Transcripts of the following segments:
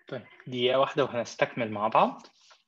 طيب دقيقة واحدة وهنستكمل مع بعض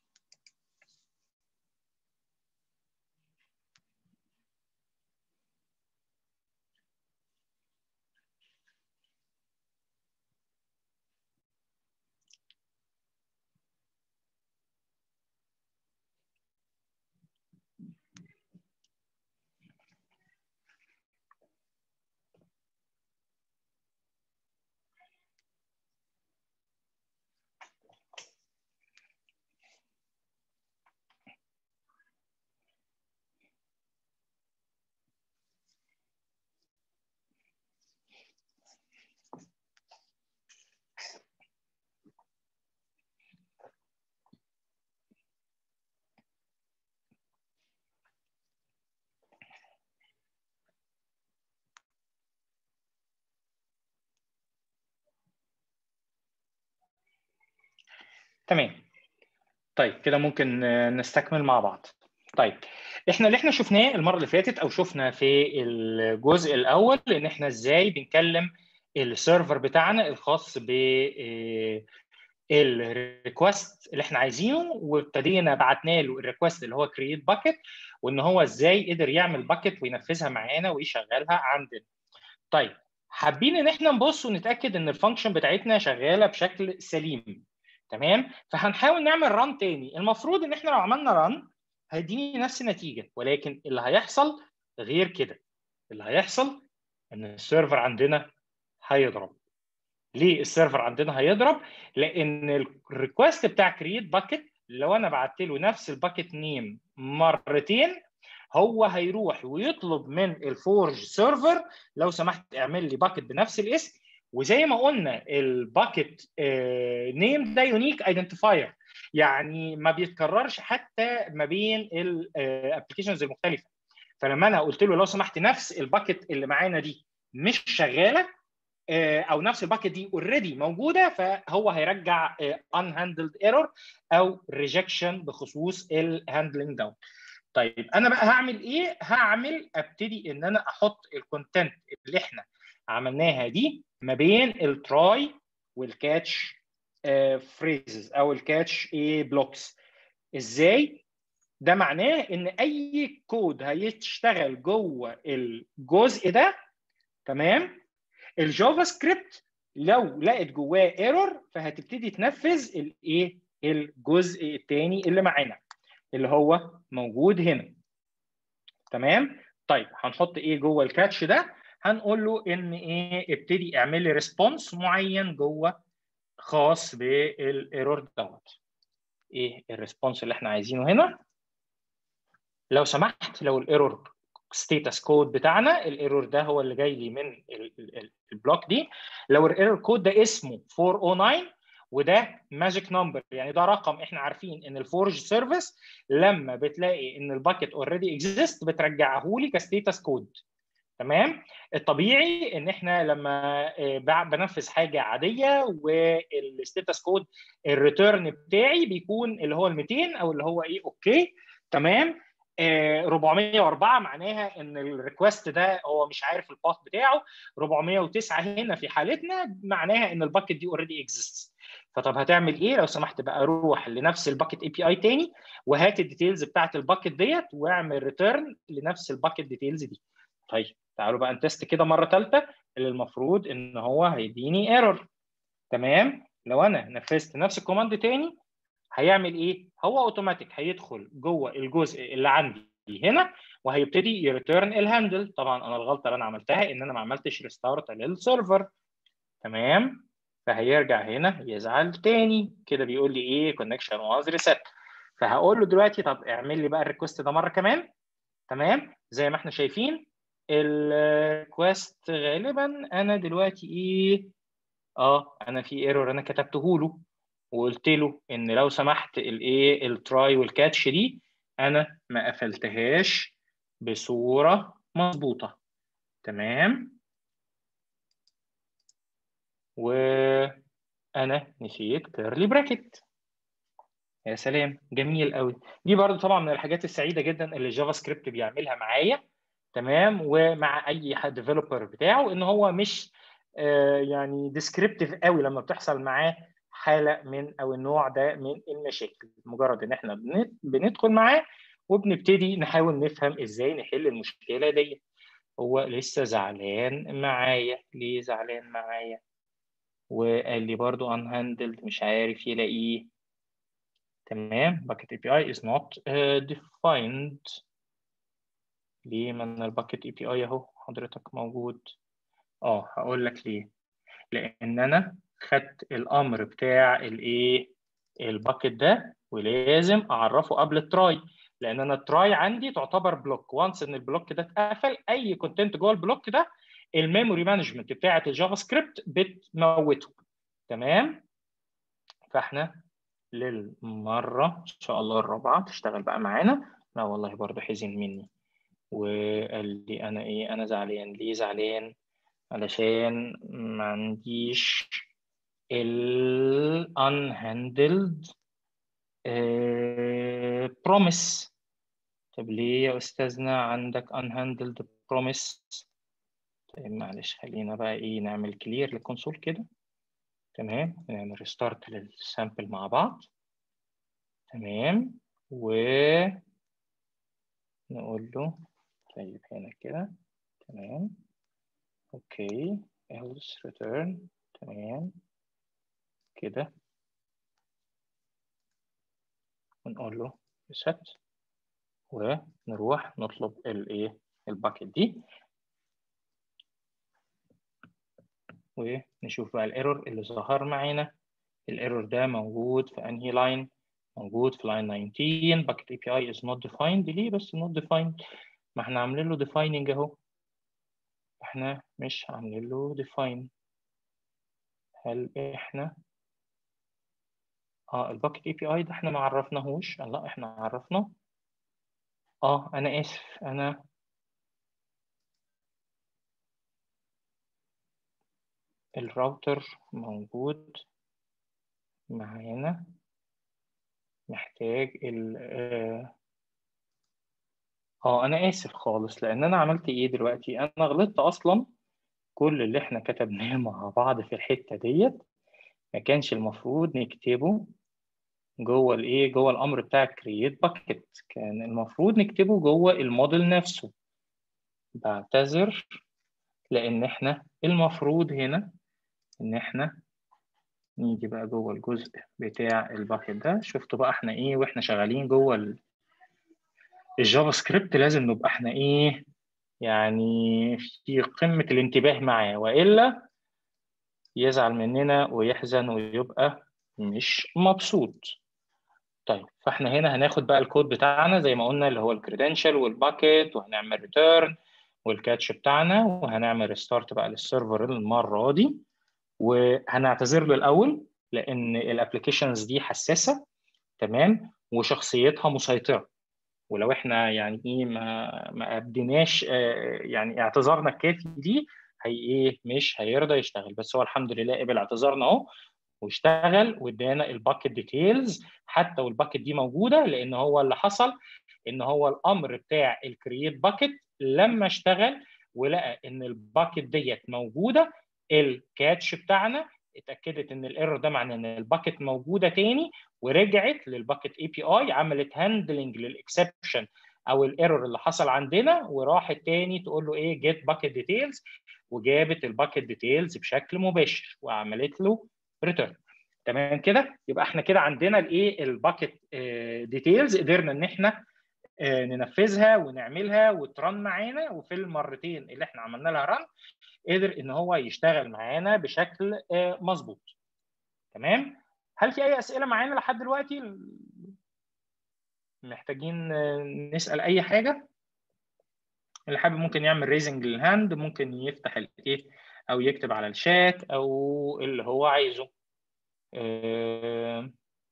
تمام طيب كده ممكن نستكمل مع بعض طيب احنا اللي احنا شفناه المره اللي فاتت او شفنا في الجزء الاول ان احنا ازاي بنكلم السيرفر بتاعنا الخاص ب الريكوست اللي احنا عايزينه وابتدينا بعتنا له الريكوست اللي هو كرييت باكيت وان هو ازاي قدر يعمل باكيت وينفذها معانا ويشغلها عندنا. طيب حابين ان احنا نبص ونتاكد ان الفانكشن بتاعتنا شغاله بشكل سليم. تمام فهنحاول نعمل ران تاني المفروض ان احنا لو عملنا ران هيديني نفس النتيجه ولكن اللي هيحصل غير كده اللي هيحصل ان السيرفر عندنا هيضرب ليه السيرفر عندنا هيضرب لان الريكوست بتاع كرييت باكيت لو انا بعت له نفس الباكيت نيم مرتين هو هيروح ويطلب من الفورج سيرفر لو سمحت اعمل لي باكيت بنفس الاسم وزي ما قلنا الباكيت نيم ده يونيك ايدنتيفاير يعني ما بيتكررش حتى ما بين الابلكيشنز المختلفه فلما انا قلت له لو سمحت نفس الباكيت اللي معانا دي مش شغاله او نفس الباكيت دي اوريدي موجوده فهو هيرجع unhandled ايرور او ريجكشن بخصوص الهاندلنج داون طيب انا بقى هعمل ايه هعمل ابتدي ان انا احط الكونتنت اللي احنا عملناها دي ما بين التراي والكاتش فريزز او الكاتش ايه بلوكس ازاي ده معناه ان اي كود هيشتغل جوه الجزء ده تمام الجافا سكريبت لو لقت جواه ايرور فهتبتدي تنفذ الايه الجزء الثاني اللي معانا اللي هو موجود هنا تمام طيب هنحط ايه جوه الكاتش ده هنقول له ان ايه ابتدي اعمل لي ريسبونس معين جوه خاص بالايرور دوت ايه الريسبونس اللي احنا عايزينه هنا لو سمحت لو الايرور ستيتس كود بتاعنا الايرور ده هو اللي جاي لي من البلوك دي لو الايرور كود ده اسمه 409 وده ماجيك نمبر يعني ده رقم احنا عارفين ان الفورج سيرفيس لما بتلاقي ان الباكيت اوريدي اكزيست بترجعه لي كستيتس كود تمام الطبيعي ان احنا لما بنفذ حاجه عاديه والستيتس كود الريتيرن بتاعي بيكون اللي هو ال 200 او اللي هو ايه اوكي تمام آه 404 معناها ان الريكوست ده هو مش عارف الباث بتاعه 409 هنا في حالتنا معناها ان الباكت دي اوريدي اكزيست فطب هتعمل ايه لو سمحت بقى روح لنفس الباكت اي بي اي تاني وهات الديتيلز بتاعت الباكت ديت واعمل ريتيرن لنفس الباكت ديتيلز دي طيب تعالوا بقى نتست كده مره ثالثه اللي المفروض ان هو هيديني ايرور تمام لو انا نفذت نفس الكوماند تاني هيعمل ايه هو اوتوماتيك هيدخل جوه الجزء اللي عندي هنا وهيبتدي يريتيرن الهاندل طبعا انا الغلطه اللي انا عملتها ان انا ما عملتش ريستارت للسيرفر تمام فهيرجع هنا يزعل تاني كده بيقول لي ايه كونكشن واز ريسيت فهقول له دلوقتي طب اعمل لي بقى الريكوست ده مره كمان تمام زي ما احنا شايفين الريكوست غالبا انا دلوقتي ايه اه انا في ايرور انا كتبته له وقلت له ان لو سمحت الايه التراي والكاتش دي انا ما قفلتهاش بصوره مظبوطه تمام وانا نسيت كيرلي براكت يا سلام جميل قوي دي برضو طبعا من الحاجات السعيده جدا اللي الجافا سكريبت بيعملها معايا تمام ومع اي حد ديفلوبر بتاعه ان هو مش آه يعني ديسكريبتيف قوي لما بتحصل معاه حاله من او النوع ده من المشاكل مجرد ان احنا بندخل معاه وبنبتدي نحاول نفهم ازاي نحل المشكله دي هو لسه زعلان معايا ليه زعلان معايا وقال لي برضو unhandled مش عارف يلاقيه تمام bucket API is not uh, defined ليه ما انا الباكت اي بي اي اهو حضرتك موجود اه هقول لك ليه لان انا خدت الامر بتاع الايه الباكت ده ولازم اعرفه قبل التراي لان انا التراي عندي تعتبر بلوك وانس ان البلوك ده اتقفل اي كونتنت جوه البلوك ده الميموري مانجمنت بتاعه الجافا سكريبت بتموته تمام فاحنا للمره ان شاء الله الرابعه تشتغل بقى معانا لا والله برضه حزن مني وقال لي انا ايه انا زعلان ليه زعلان علشان ما عنديش ال unhandled uh, promise طب ليه يا استاذنا عندك unhandled promise طيب معلش خلينا بقى ايه نعمل كلير للكونسول كده تمام نعمل ريستارت للسامبل مع بعض تمام و نقول له طيب هنا كده تمام اوكي else return تمام كده ونقول له reset ونروح نطلب الايه الباكت دي ونشوف بقى الايرور اللي ظهر معانا الايرور ده موجود في انهي لاين موجود في لاين 19 bucket API is not defined ليه بس not defined ما احنا عاملين له defining اهو احنا مش عاملين له define هل احنا اه الباكت اي بي اي ده احنا ما عرفناهوش لا احنا عرفناه اه انا اسف انا الراوتر موجود معانا محتاج ال اه انا اسف خالص لان انا عملت ايه دلوقتي انا غلطت اصلا كل اللي احنا كتبناه مع بعض في الحته ديت ما كانش المفروض نكتبه جوه الايه جوه الامر بتاع create bucket كان المفروض نكتبه جوه الموديل نفسه بعتذر لان احنا المفروض هنا ان احنا نيجي بقى جوه الجزء بتاع الباكت ده شفتوا بقى احنا ايه واحنا شغالين جوه الجافا سكريبت لازم نبقى احنا ايه يعني في قمة الانتباه معاه والا يزعل مننا ويحزن ويبقى مش مبسوط طيب فاحنا هنا هناخد بقى الكود بتاعنا زي ما قلنا اللي هو الكريدنشال والباكيت وهنعمل ريتيرن والكاتش بتاعنا وهنعمل ريستارت بقى للسيرفر المره دي وهنعتذر له الاول لان الابلكيشنز دي حساسه تمام وشخصيتها مسيطره ولو احنا يعني ايه ما ما ابديناش يعني اعتذارنا الكافي دي هي ايه مش هيرضى يشتغل بس هو الحمد لله قبل اعتذارنا اهو واشتغل وادانا الباكت ديتيلز حتى والباكت دي موجوده لان هو اللي حصل ان هو الامر بتاع الكرييت باكت لما اشتغل ولقى ان الباكت ديت موجوده الكاتش بتاعنا اتاكدت ان الايرور ده معناه ان الباكت موجوده تاني ورجعت للباكت اي بي اي عملت هاندلنج للاكسبشن او الايرور اللي حصل عندنا وراحت تاني تقول له ايه جيت باكت ديتيلز وجابت الباكت ديتيلز بشكل مباشر وعملت له ريتيرن تمام كده يبقى احنا كده عندنا الايه الباكت ديتيلز قدرنا ان احنا ننفذها ونعملها وترن معانا وفي المرتين اللي احنا عملنا لها رن قدر ان هو يشتغل معانا بشكل مظبوط تمام هل في اي اسئله معانا لحد دلوقتي محتاجين نسال اي حاجه اللي حابب ممكن يعمل ريزنج للهاند ممكن يفتح الايه او يكتب على الشات او اللي هو عايزه أه...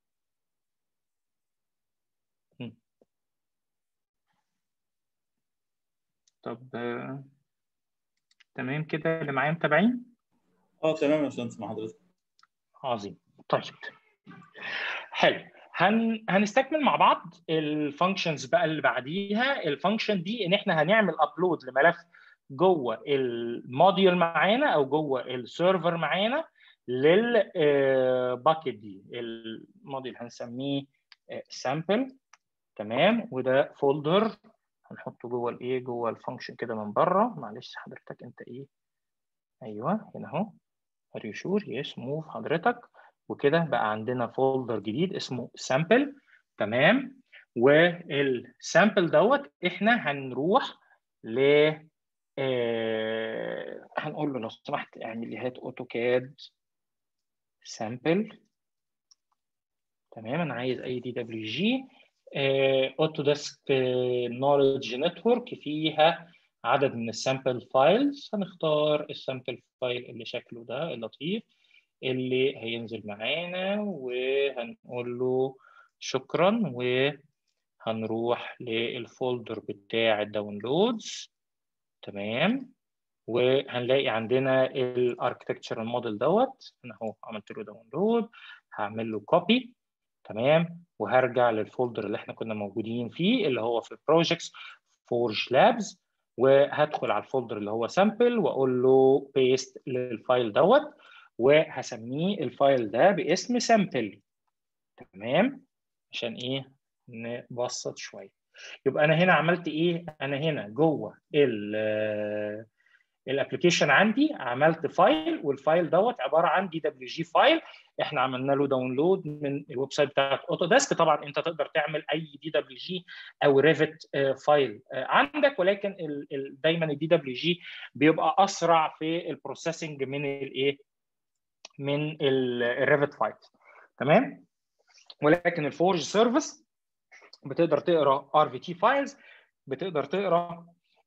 طب أه... تمام كده اللي معايا متابعين اه تمام يا باشمهندس مع حضرتك عظيم طيب حلو هن... هنستكمل مع بعض الفانكشنز بقى اللي بعديها الفانكشن دي ان احنا هنعمل ابلود لملف جوه الموديول معانا او جوه السيرفر معانا للباكت دي الموديل هنسميه سامبل تمام وده فولدر هنحطه جوه الايه جوه الفانكشن كده من بره معلش حضرتك انت ايه ايوه هنا اهو ار يو شور يس موف حضرتك وكده بقى عندنا فولدر جديد اسمه سامبل تمام والسامبل دوت احنا هنروح ل آه هنقول له لو سمحت اعمل لي هات اوتوكاد سامبل تمام انا عايز اي دي دبليو جي اوتوديسك نولج نتورك فيها عدد من السامبل فايلز هنختار السامبل فايل اللي شكله ده اللطيف اللي هينزل معانا وهنقول له شكرا وهنروح للفولدر بتاع الداونلودز تمام وهنلاقي عندنا الاركتكتشر موديل دوت انا اهو عملت له داونلود هعمل له كوبي تمام وهرجع للفولدر اللي احنا كنا موجودين فيه اللي هو في projects فورج لابز وهدخل على الفولدر اللي هو سامبل واقول له بيست للفايل دوت وهسميه الفايل ده باسم سامبل تمام عشان ايه نبسط شويه يبقى انا هنا عملت ايه انا هنا جوه ال الابلكيشن عندي عملت فايل والفايل دوت عباره عن دي دبليو جي فايل احنا عملنا له داونلود من الويب سايت بتاعت اوتوديسك طبعا انت تقدر تعمل اي دي دبليو جي او ريفت فايل عندك ولكن ال ال دايما الدي دبليو جي بيبقى اسرع في البروسيسنج من الايه من الريفت فايل تمام ولكن الفورج سيرفيس بتقدر تقرا ار في تي فايلز بتقدر تقرا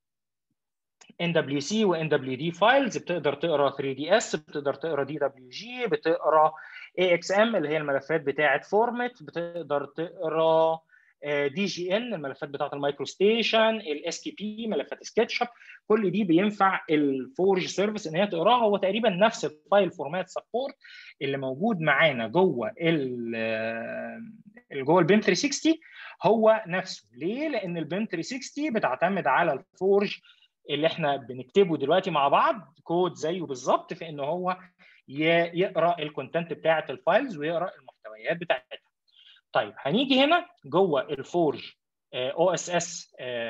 NWC و NWD فايلز بتقدر تقرا 3DS بتقدر تقرا DWG بتقرا AXM اللي هي الملفات بتاعه فورمت بتقدر تقرا دي جي ان الملفات بتاعه المايكرو ستيشن الاس كي بي ملفات سكتش اب كل دي بينفع الفورج سيرفيس ان هي تقراها هو تقريبا نفس الفايل فورمات سبورت اللي موجود معانا جوه ال جوه البيم 360 هو نفسه ليه؟ لان البيم 360 بتعتمد على الفورج اللي احنا بنكتبه دلوقتي مع بعض كود زيه بالظبط في ان هو يقرا الكونتنت بتاعه الفايلز ويقرا المحتويات بتاعتها. طيب هنيجي هنا جوه الفورج او اس اس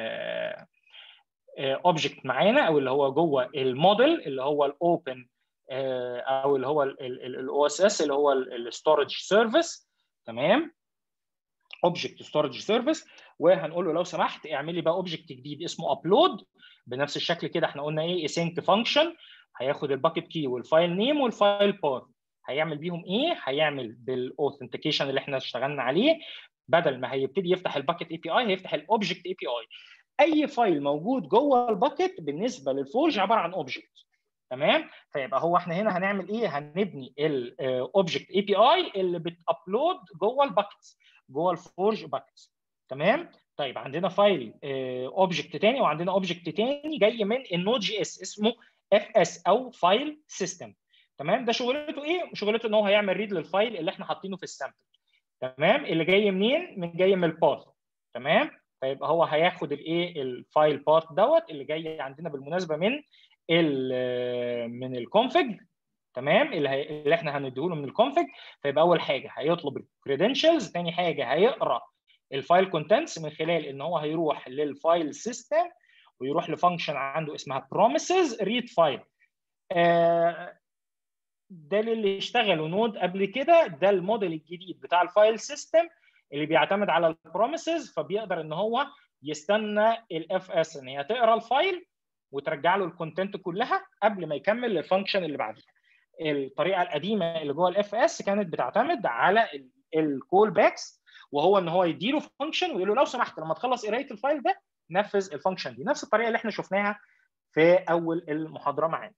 اوبجكت معانا او اللي هو جوه الموديل اللي هو الاوبن او اللي هو الاو اس اس اللي هو الستورج سيرفيس تمام اوبجكت ستورج سيرفيس وهنقول له لو سمحت اعمل لي بقى اوبجكت جديد اسمه ابلود بنفس الشكل كده احنا قلنا ايه اسync فانكشن هياخد الباكت كي والفايل نيم والفايل باث هيعمل بيهم ايه؟ هيعمل بالاوثنتيكيشن اللي احنا اشتغلنا عليه بدل ما هيبتدي يفتح الباكت اي بي اي هيفتح الاوبجكت اي بي اي اي فايل موجود جوه الباكت بالنسبه للفورج عباره عن اوبجكت تمام فيبقى هو احنا هنا هنعمل ايه هنبني الاوبجكت اي بي اي اللي بتابلود جوه الباكتس جوه الفورج باكتس تمام طيب عندنا فايل اوبجكت تاني وعندنا اوبجكت تاني جاي من النود جي اس اسمه اف اس او فايل سيستم تمام ده شغلته ايه شغلته ان هو هيعمل ريد للفايل اللي احنا حاطينه في السامبل تمام اللي جاي منين من جاي من الباث تمام فيبقى هو هياخد الايه الفايل باث دوت اللي جاي عندنا بالمناسبه من ال من الكونفج تمام اللي, هي... اللي احنا هنديهوله من الكونفج فيبقى اول حاجه هيطلب الكريدنشالز ثاني حاجه هيقرا الفايل كونتنتس من خلال ان هو هيروح للفايل سيستم ويروح لفانكشن عنده اسمها promises read file آه ده اللي اشتغلوا نود قبل كده ده الموديل الجديد بتاع الفايل سيستم اللي بيعتمد على البروميسز فبيقدر ان هو يستنى الاف اس ان هي تقرا الفايل وترجع له الكونتنت كلها قبل ما يكمل الفانكشن اللي بعدها الطريقه القديمه اللي جوه الاف اس كانت بتعتمد على الكول باكس وهو ان هو يديله فانكشن ويقول له لو سمحت لما تخلص قرايه الفايل ده نفذ الفانكشن دي نفس الطريقه اللي احنا شفناها في اول المحاضره معانا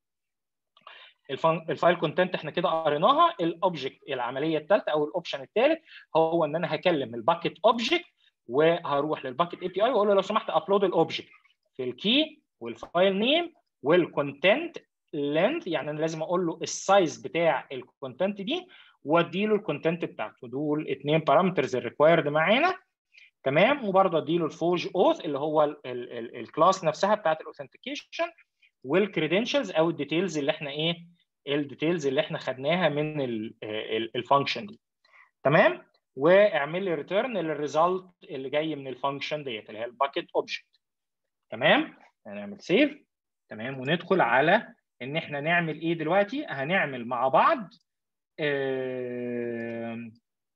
الفايل كونتنت احنا كده قريناها الاوبجكت العمليه الثالثه او الاوبشن الثالث هو ان انا هكلم الباكت اوبجكت وهروح للباكت اي بي اي واقول له لو سمحت ابلود الاوبجكت في الكي والفايل نيم والكونتنت لينث يعني انا لازم اقول له السايز بتاع الكونتنت دي وادي له الكونتنت بتاعته دول اثنين بارامترز الريكوايرد معانا تمام وبرضه ادي له الفورج اوث اللي هو الكلاس نفسها بتاعت الاوثنتيكيشن والكريدنشالز او الديتيلز اللي احنا ايه الديتيلز اللي احنا خدناها من الفانكشن دي تمام واعمل لي ريتيرن للريزلت اللي جاي من الفانكشن ديت اللي هي الباكيت اوبجكت تمام هنعمل سيف تمام وندخل على ان احنا نعمل ايه دلوقتي هنعمل مع بعض آه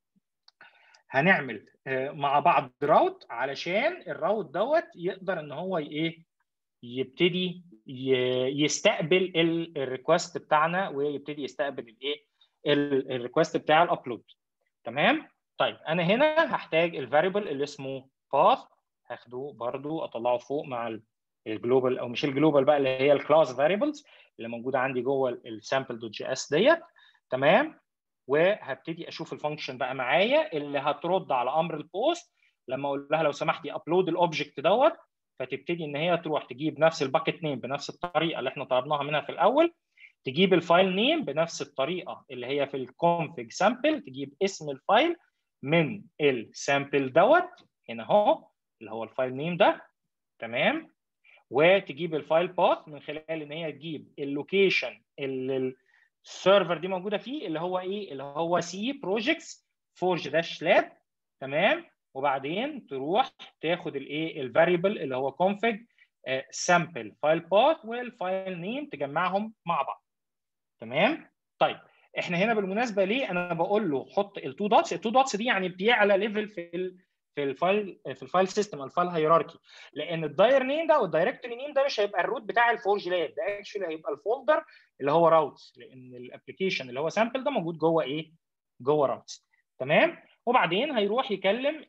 هنعمل آه مع بعض راوت علشان الراوت دوت يقدر ان هو ايه يبتدي يستقبل الريكوست بتاعنا ويبتدي يستقبل الايه الريكوست بتاع الابلود تمام طيب انا هنا هحتاج الفاريبل اللي اسمه باث هاخده برضو اطلعه فوق مع الجلوبال او مش الجلوبال بقى اللي هي الكلاس فاريبلز اللي موجوده عندي جوه السامبل دوت جي اس ديت تمام وهبتدي اشوف الفانكشن بقى معايا اللي هترد على امر البوست لما اقول لها لو سمحتي ابلود الاوبجكت دوت فتبتدي ان هي تروح تجيب نفس الباكت نيم بنفس الطريقه اللي احنا طلبناها منها في الاول تجيب الفايل نيم بنفس الطريقه اللي هي في الكونفج سامبل تجيب اسم الفايل من السامبل دوت هنا اهو اللي هو الفايل نيم ده تمام وتجيب الفايل باث من خلال ان هي تجيب اللوكيشن اللي السيرفر دي موجوده فيه اللي هو ايه اللي هو سي بروجكتس فورج داش لاب تمام وبعدين تروح تاخد الايه الفاريبل اللي هو config sample file path والفايل نيم تجمعهم مع بعض تمام طيب احنا هنا بالمناسبه ليه انا بقول له حط التو دوتس التو دوتس دي يعني بيعلى ليفل في ال في الفايل في الفايل سيستم الفايل هيراركي لان الداير نيم ده والدايركتوري نيم ده مش هيبقى الروت بتاع الفورج لاب ده اكشلي هيبقى الفولدر اللي هو راوتس لان الابلكيشن اللي هو سامبل ده موجود جوه ايه جوه راوتس تمام وبعدين هيروح يكلم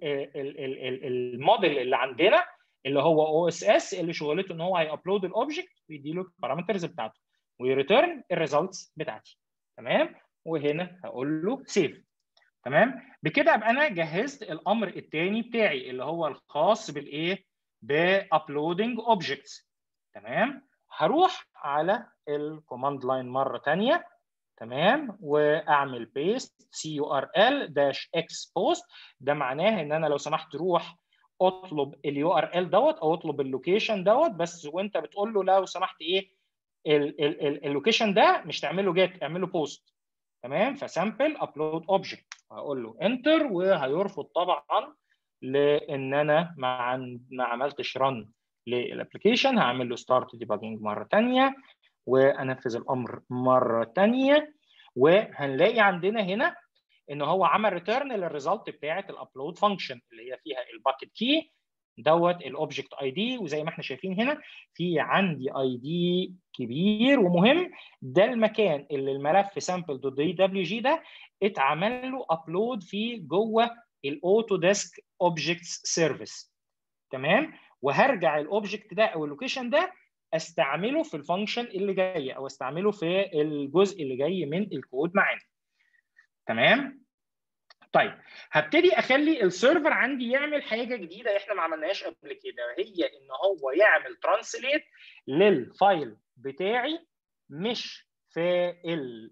الموديل اللي عندنا اللي هو او اس اس اللي شغلته ان هو هيابلود الاوبجكت ويدي له البارامترز بتاعته ويريتيرن الريزلتس بتاعتي تمام وهنا هقول له سيف تمام بكده ابقى انا جهزت الامر الثاني بتاعي اللي هو الخاص بالايه بابلودنج اوبجكتس تمام هروح على الكوماند لاين مره ثانيه تمام واعمل بيست سي يو ار ال داش اكس بوست ده معناه ان انا لو سمحت روح اطلب اليو ار ال دوت او اطلب اللوكيشن دوت بس وانت بتقول له لو سمحت ايه اللوكيشن ده مش تعمل له جيت اعمل له بوست تمام فسامبل ابلود اوبجكت هقول له انتر وهيرفض طبعا لان انا ما ما عملتش رن للابلكيشن هعمل له ستارت ديباجنج مره ثانيه وانفذ الامر مره ثانيه وهنلاقي عندنا هنا ان هو عمل ريتيرن للريزلت بتاعه الابلود فانكشن اللي هي فيها الباكت كي دوت الاوبجكت اي دي وزي ما احنا شايفين هنا في عندي اي دي كبير ومهم ده المكان اللي الملف سامبل دوت دي دبليو جي ده اتعمل له ابلود فيه جوه الاوتو ديسك اوبجكتس سيرفيس تمام وهرجع الاوبجكت ده او اللوكيشن ده استعمله في الفانكشن اللي جايه او استعمله في الجزء اللي جاي من الكود معانا تمام طيب هبتدي اخلي السيرفر عندي يعمل حاجه جديده احنا ما عملناهاش قبل كده هي ان هو يعمل ترانسليت للفايل بتاعي مش في ال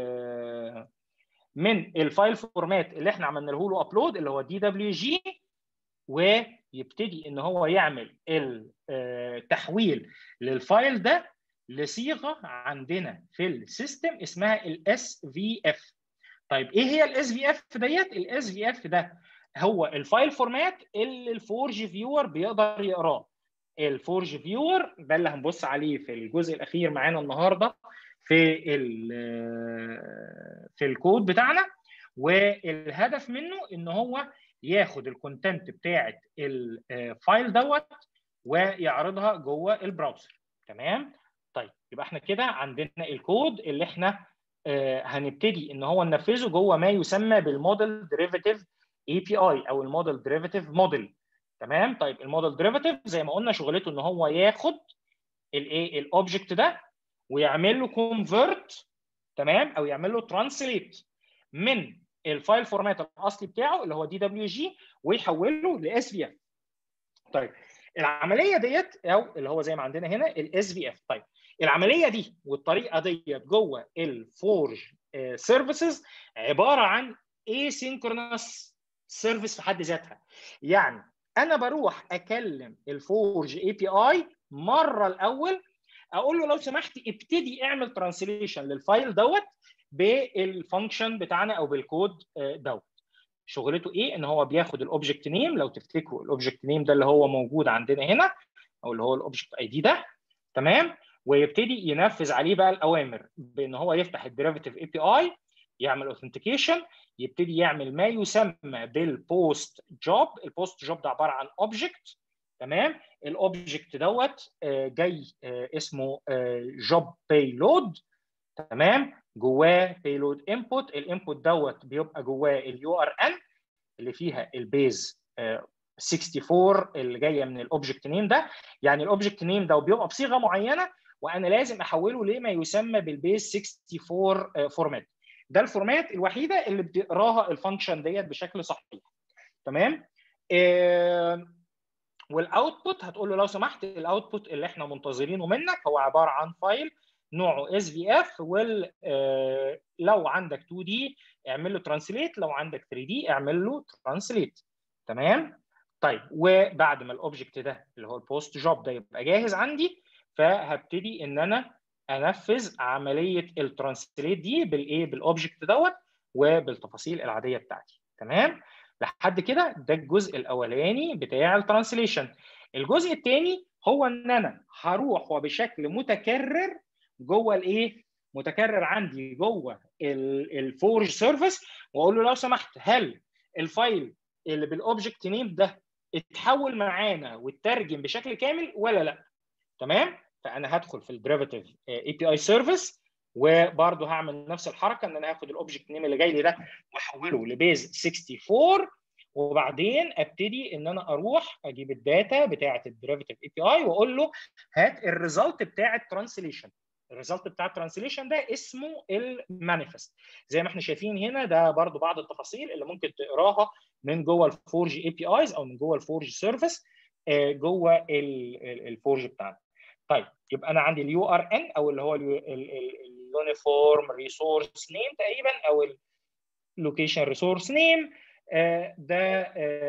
من الفايل فورمات اللي احنا عملنا له له ابلود اللي هو دي دبليو جي ويبتدي ان هو يعمل التحويل للفايل ده لصيغه عندنا في السيستم اسمها الاس في اف طيب ايه هي الاس في اف ديت الاس في اف ده هو الفايل فورمات اللي الفورج فيور بيقدر يقراه الفورج فيور ده اللي هنبص عليه في الجزء الاخير معانا النهارده في في الكود بتاعنا والهدف منه ان هو ياخد الكونتنت بتاعه الفايل دوت ويعرضها جوه البراوزر تمام طيب يبقى احنا كده عندنا الكود اللي احنا آه هنبتدي ان هو ننفذه جوه ما يسمى بالموديل ديريفيتيف اي بي اي او الموديل ديريفيتيف موديل تمام طيب الموديل ديريفيتيف زي ما قلنا شغلته ان هو ياخد الايه الاوبجكت ده ويعمل له كونفرت تمام او يعمل له ترانسليت من الفايل فورمات الاصلي بتاعه اللي هو دي دبليو جي ويحوله لاس في اف طيب العمليه ديت او اللي هو زي ما عندنا هنا الاس في اف طيب العمليه دي والطريقه ديت جوه الفورج سيرفيسز عباره عن asynchronous سيرفيس في حد ذاتها يعني انا بروح اكلم الفورج اي بي اي مره الاول اقول له لو سمحت ابتدي اعمل ترانسليشن للفايل دوت بالفانكشن بتاعنا او بالكود دوت شغلته ايه ان هو بياخد الاوبجكت نيم لو تفتكروا الاوبجكت نيم ده اللي هو موجود عندنا هنا او اللي هو الاوبجكت اي دي ده تمام ويبتدي ينفذ عليه بقى الاوامر بان هو يفتح الديريفيتيف اي بي اي يعمل اوثنتيكيشن يبتدي يعمل ما يسمى بالبوست جوب البوست جوب ده عباره عن اوبجكت تمام الاوبجكت دوت جاي اسمه جوب بايلود تمام جواه بايلود انبوت الانبوت دوت بيبقى جواه اليو ار ان اللي فيها البيز 64 اللي جايه من الاوبجكت نيم ده يعني الاوبجكت نيم ده بيبقى بصيغه معينه وانا لازم احوله لما يسمى بالبيز 64 فورمات ده الفورمات الوحيده اللي بتقراها الفانكشن ديت بشكل صحيح تمام آه والاوتبوت هتقول له لو سمحت الاوتبوت اللي احنا منتظرينه منك هو عباره عن فايل نوعه اس في اف وال آه لو عندك 2 دي اعمل له ترانسليت لو عندك 3 دي اعمل له ترانسليت تمام طيب وبعد ما الاوبجكت ده اللي هو البوست جوب ده يبقى جاهز عندي فهبتدي ان انا انفذ عمليه الترانسليت دي بالايه بالاوبجكت دوت وبالتفاصيل العاديه بتاعتي تمام لحد كده ده الجزء الاولاني بتاع الترانسليشن الجزء الثاني هو ان انا هروح وبشكل متكرر جوه الايه متكرر عندي جوه الفورج سيرفيس واقول له لو سمحت هل الفايل اللي بالاوبجكت نيم ده اتحول معانا واترجم بشكل كامل ولا لا تمام فانا هدخل في الديريفيتيف اي بي اي سيرفيس وبرضه هعمل نفس الحركه ان انا هاخد الاوبجكت نيم اللي جاي لي ده واحوله لبيز 64 وبعدين ابتدي ان انا اروح اجيب الداتا بتاعه الديريفيتيف اي بي اي واقول له هات الريزلت بتاع الترانسليشن الريزلت بتاع الترانسليشن ده اسمه المانيفست زي ما احنا شايفين هنا ده برضو بعض التفاصيل اللي ممكن تقراها من جوه الفورج اي بي ايز او من جوه الفورج سيرفيس جوه الفورج بتاعنا طيب يبقى انا عندي اليو ار ان او اللي هو اليونيفورم ريسورس نيم تقريبا او اللوكيشن ريسورس نيم ده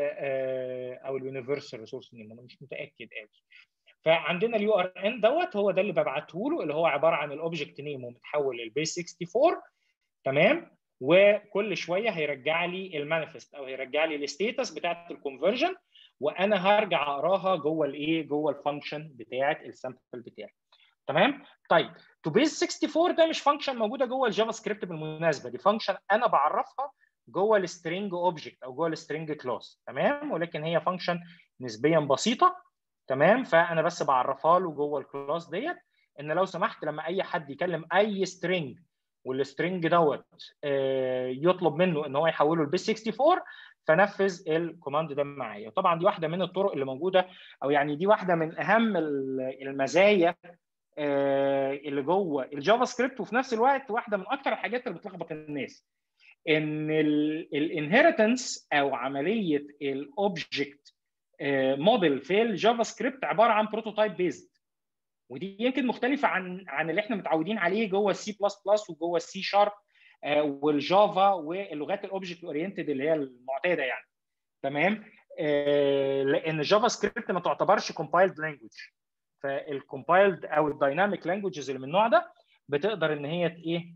او اليونيفرسال ريسورس نيم انا مش متاكد قوي فعندنا اليو ار ان دوت هو ده اللي ببعته له اللي هو عباره عن الاوبجكت نيم ومتحول للبيس 64 تمام وكل شويه هيرجع لي المانيفست او هيرجع لي الستيتس بتاعت الكونفرجن وانا هرجع اقراها جوه الايه جوه الفانكشن بتاعت السامبل بتاعي تمام طيب تو بيز 64 ده مش فانكشن موجوده جوه الجافا سكريبت بالمناسبه دي فانكشن انا بعرفها جوه السترينج اوبجكت او جوه السترينج كلاس تمام ولكن هي فانكشن نسبيا بسيطه تمام فانا بس بعرفها له جوه الكلاس ديت ان لو سمحت لما اي حد يكلم اي سترينج والسترينج دوت يطلب منه ان هو يحوله لبيس 64 فنفذ الكوماند ده معايا طبعا دي واحده من الطرق اللي موجوده او يعني دي واحده من اهم المزايا اللي جوه الجافا سكريبت وفي نفس الوقت واحده من اكثر الحاجات اللي بتلخبط الناس ان الانهيرتنس او عمليه الاوبجكت موديل في الجافا سكريبت عباره عن بروتوتايب بيزد ودي يمكن مختلفه عن عن اللي احنا متعودين عليه جوه السي بلس بلس وجوه السي شارب والجافا واللغات الاوبجكت اورينتد اللي هي المعتاده يعني تمام لان الجافا سكريبت ما تعتبرش كومبايلد لانجوج فالكومبايلد او الدايناميك لانجوجز اللي من النوع ده بتقدر ان هي ايه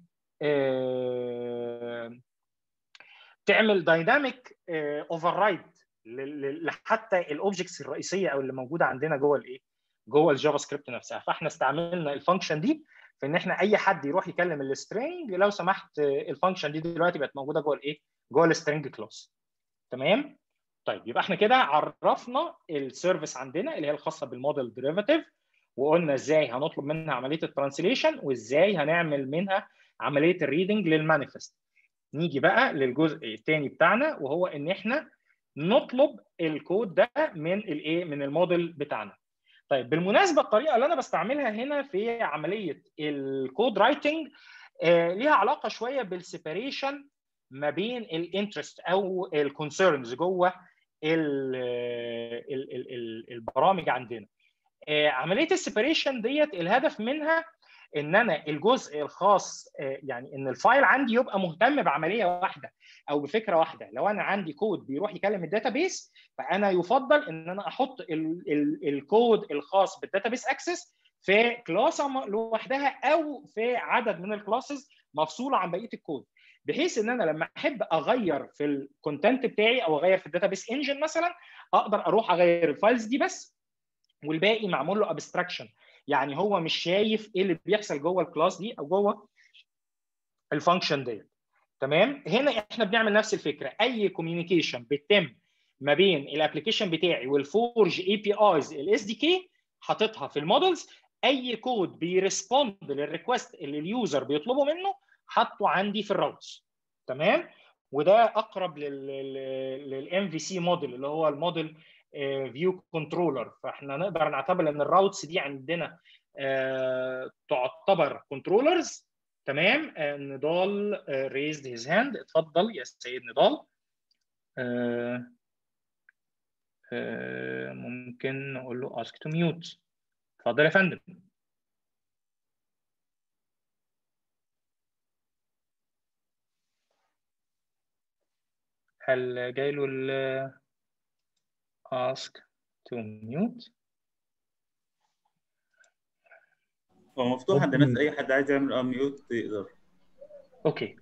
تعمل دايناميك اوفر رايد لحتى الاوبجكتس الرئيسيه او اللي موجوده عندنا جوه الايه جوه الجافا سكريبت نفسها فاحنا استعملنا الفانكشن دي في ان احنا اي حد يروح يكلم السترنج لو سمحت الفانكشن دي دلوقتي بقت موجوده جوه الايه جوه السترنج كلاس تمام طيب يبقى احنا كده عرفنا السيرفيس عندنا اللي هي الخاصه بالموديل ديريفاتيف وقلنا ازاي هنطلب منها عمليه الترانسليشن وازاي هنعمل منها عمليه الريدنج للمانيفست نيجي بقى للجزء الثاني بتاعنا وهو ان احنا نطلب الكود ده من الايه من الموديل بتاعنا طيب بالمناسبه الطريقه اللي انا بستعملها هنا في عمليه الكود رايتنج آه ليها علاقه شويه بالسيبريشن ما بين الانترست او الكونسيرنز جوه ال ال ال البرامج عندنا آه عمليه السيبريشن ديت الهدف منها ان انا الجزء الخاص يعني ان الفايل عندي يبقى مهتم بعمليه واحده او بفكره واحده لو انا عندي كود بيروح يكلم الداتابيس فانا يفضل ان انا احط ال ال الكود الخاص بالداتابيس اكسس في كلاس لوحدها او في عدد من الكلاسز مفصوله عن بقيه الكود بحيث ان انا لما احب اغير في الكونتنت بتاعي او اغير في الداتابيس انجن مثلا اقدر اروح اغير الفايلز دي بس والباقي معمول له ابستراكشن يعني هو مش شايف ايه اللي بيحصل جوه الكلاس دي او جوه الفانكشن ديت تمام هنا احنا بنعمل نفس الفكره اي كوميونيكيشن بيتم ما بين الابلكيشن بتاعي والفورج اي بي ايز الاس دي كي حاططها في المودلز اي كود بيرسبوند للريكوست اللي اليوزر بيطلبه منه حاطه عندي في الراوتس تمام وده اقرب للام في سي موديل اللي هو الموديل فيو كنترولر فاحنا نقدر نعتبر ان الراوتس دي عندنا uh, تعتبر كنترولرز تمام uh, نضال ريزد هيز هاند اتفضل يا سيد نضال uh, ممكن نقول له ask to mute اتفضل يا فندم هل جاي له ال ask to mute هو مفتوح عند الناس اي حد عايز يعمل ميوت يقدر اوكي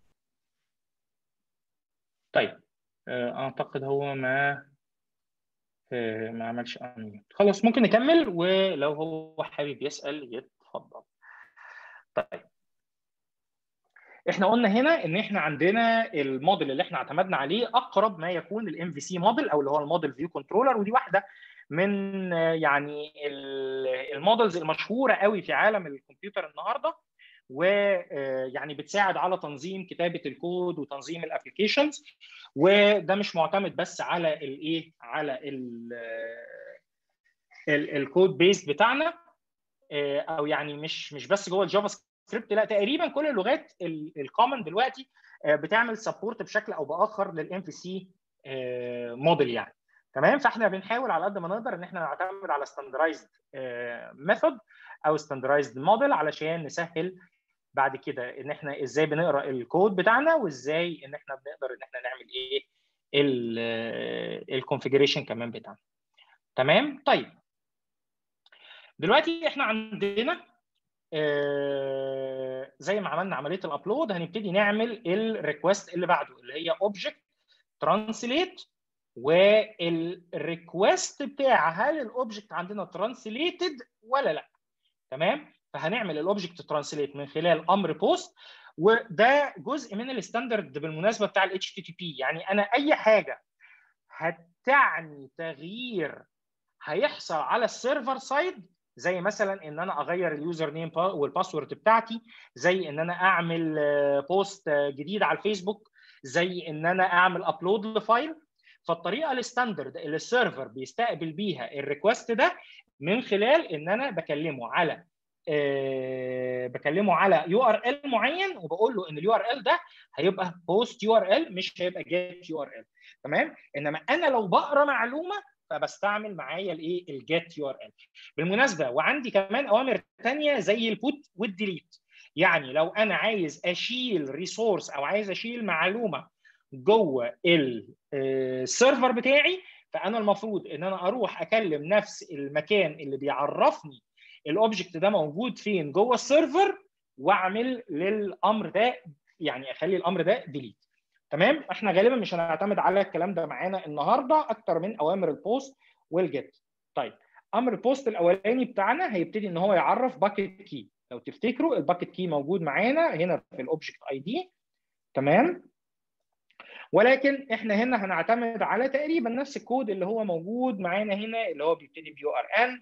طيب اعتقد هو ما ما عملش انميوت خلاص ممكن نكمل ولو هو حابب يسال يتفضل طيب احنا قلنا هنا ان احنا عندنا الموديل اللي احنا اعتمدنا عليه اقرب ما يكون للام في سي موديل او اللي هو الموديل فيو كنترولر ودي واحده من يعني المودلز المشهوره قوي في عالم الكمبيوتر النهارده ويعني بتساعد على تنظيم كتابه الكود وتنظيم الابلكيشنز وده مش معتمد بس على الايه على الكود بيس بتاعنا او يعني مش مش بس جوه الجافا سكريبت لا تقريبا كل اللغات الكومن دلوقتي بتعمل سبورت بشكل او باخر للام في سي موديل يعني تمام فاحنا بنحاول على قد ما نقدر ان احنا نعتمد على ستاندرايزد ميثود او ستاندرايزد موديل علشان نسهل بعد كده ان احنا ازاي بنقرا الكود بتاعنا وازاي ان احنا بنقدر ان احنا نعمل ايه الكونفيجريشن كمان بتاعنا تمام طيب دلوقتي احنا عندنا آه زي ما عملنا عمليه الابلود هنبتدي نعمل الريكوست اللي بعده اللي هي اوبجكت ترانسليت والريكوست بتاع هل الاوبجكت عندنا ترانسليتد ولا لا تمام فهنعمل الاوبجكت ترانسليت من خلال امر بوست وده جزء من الستاندرد بالمناسبه بتاع الاتش تي تي بي يعني انا اي حاجه هتعني تغيير هيحصل على السيرفر سايد زي مثلا ان انا اغير اليوزر نيم والباسورد بتاعتي زي ان انا اعمل بوست جديد على الفيسبوك زي ان انا اعمل ابلود لفايل فالطريقه الستاندرد اللي السيرفر بيستقبل بيها الريكوست ده من خلال ان انا بكلمه على أه بكلمه على يو ار ال معين وبقول له ان اليو ار ال ده هيبقى بوست يو ار ال مش هيبقى جيت يو ار ال تمام انما انا لو بقرا معلومه فبستعمل معايا الايه الجيت يو ار ال بالمناسبه وعندي كمان اوامر ثانيه زي البوت والديليت يعني لو انا عايز اشيل ريسورس او عايز اشيل معلومه جوه السيرفر بتاعي فانا المفروض ان انا اروح اكلم نفس المكان اللي بيعرفني الاوبجكت ده موجود فين جوه السيرفر واعمل للامر ده يعني اخلي الامر ده ديليت تمام احنا غالبا مش هنعتمد على الكلام ده معانا النهارده اكتر من اوامر البوست والجيت طيب امر البوست الاولاني بتاعنا هيبتدي ان هو يعرف باكيت كي لو تفتكروا الباكيت كي موجود معانا هنا في الاوبجكت اي دي تمام ولكن احنا هنا هنعتمد على تقريبا نفس الكود اللي هو موجود معانا هنا اللي هو بيبتدي بيو ار ان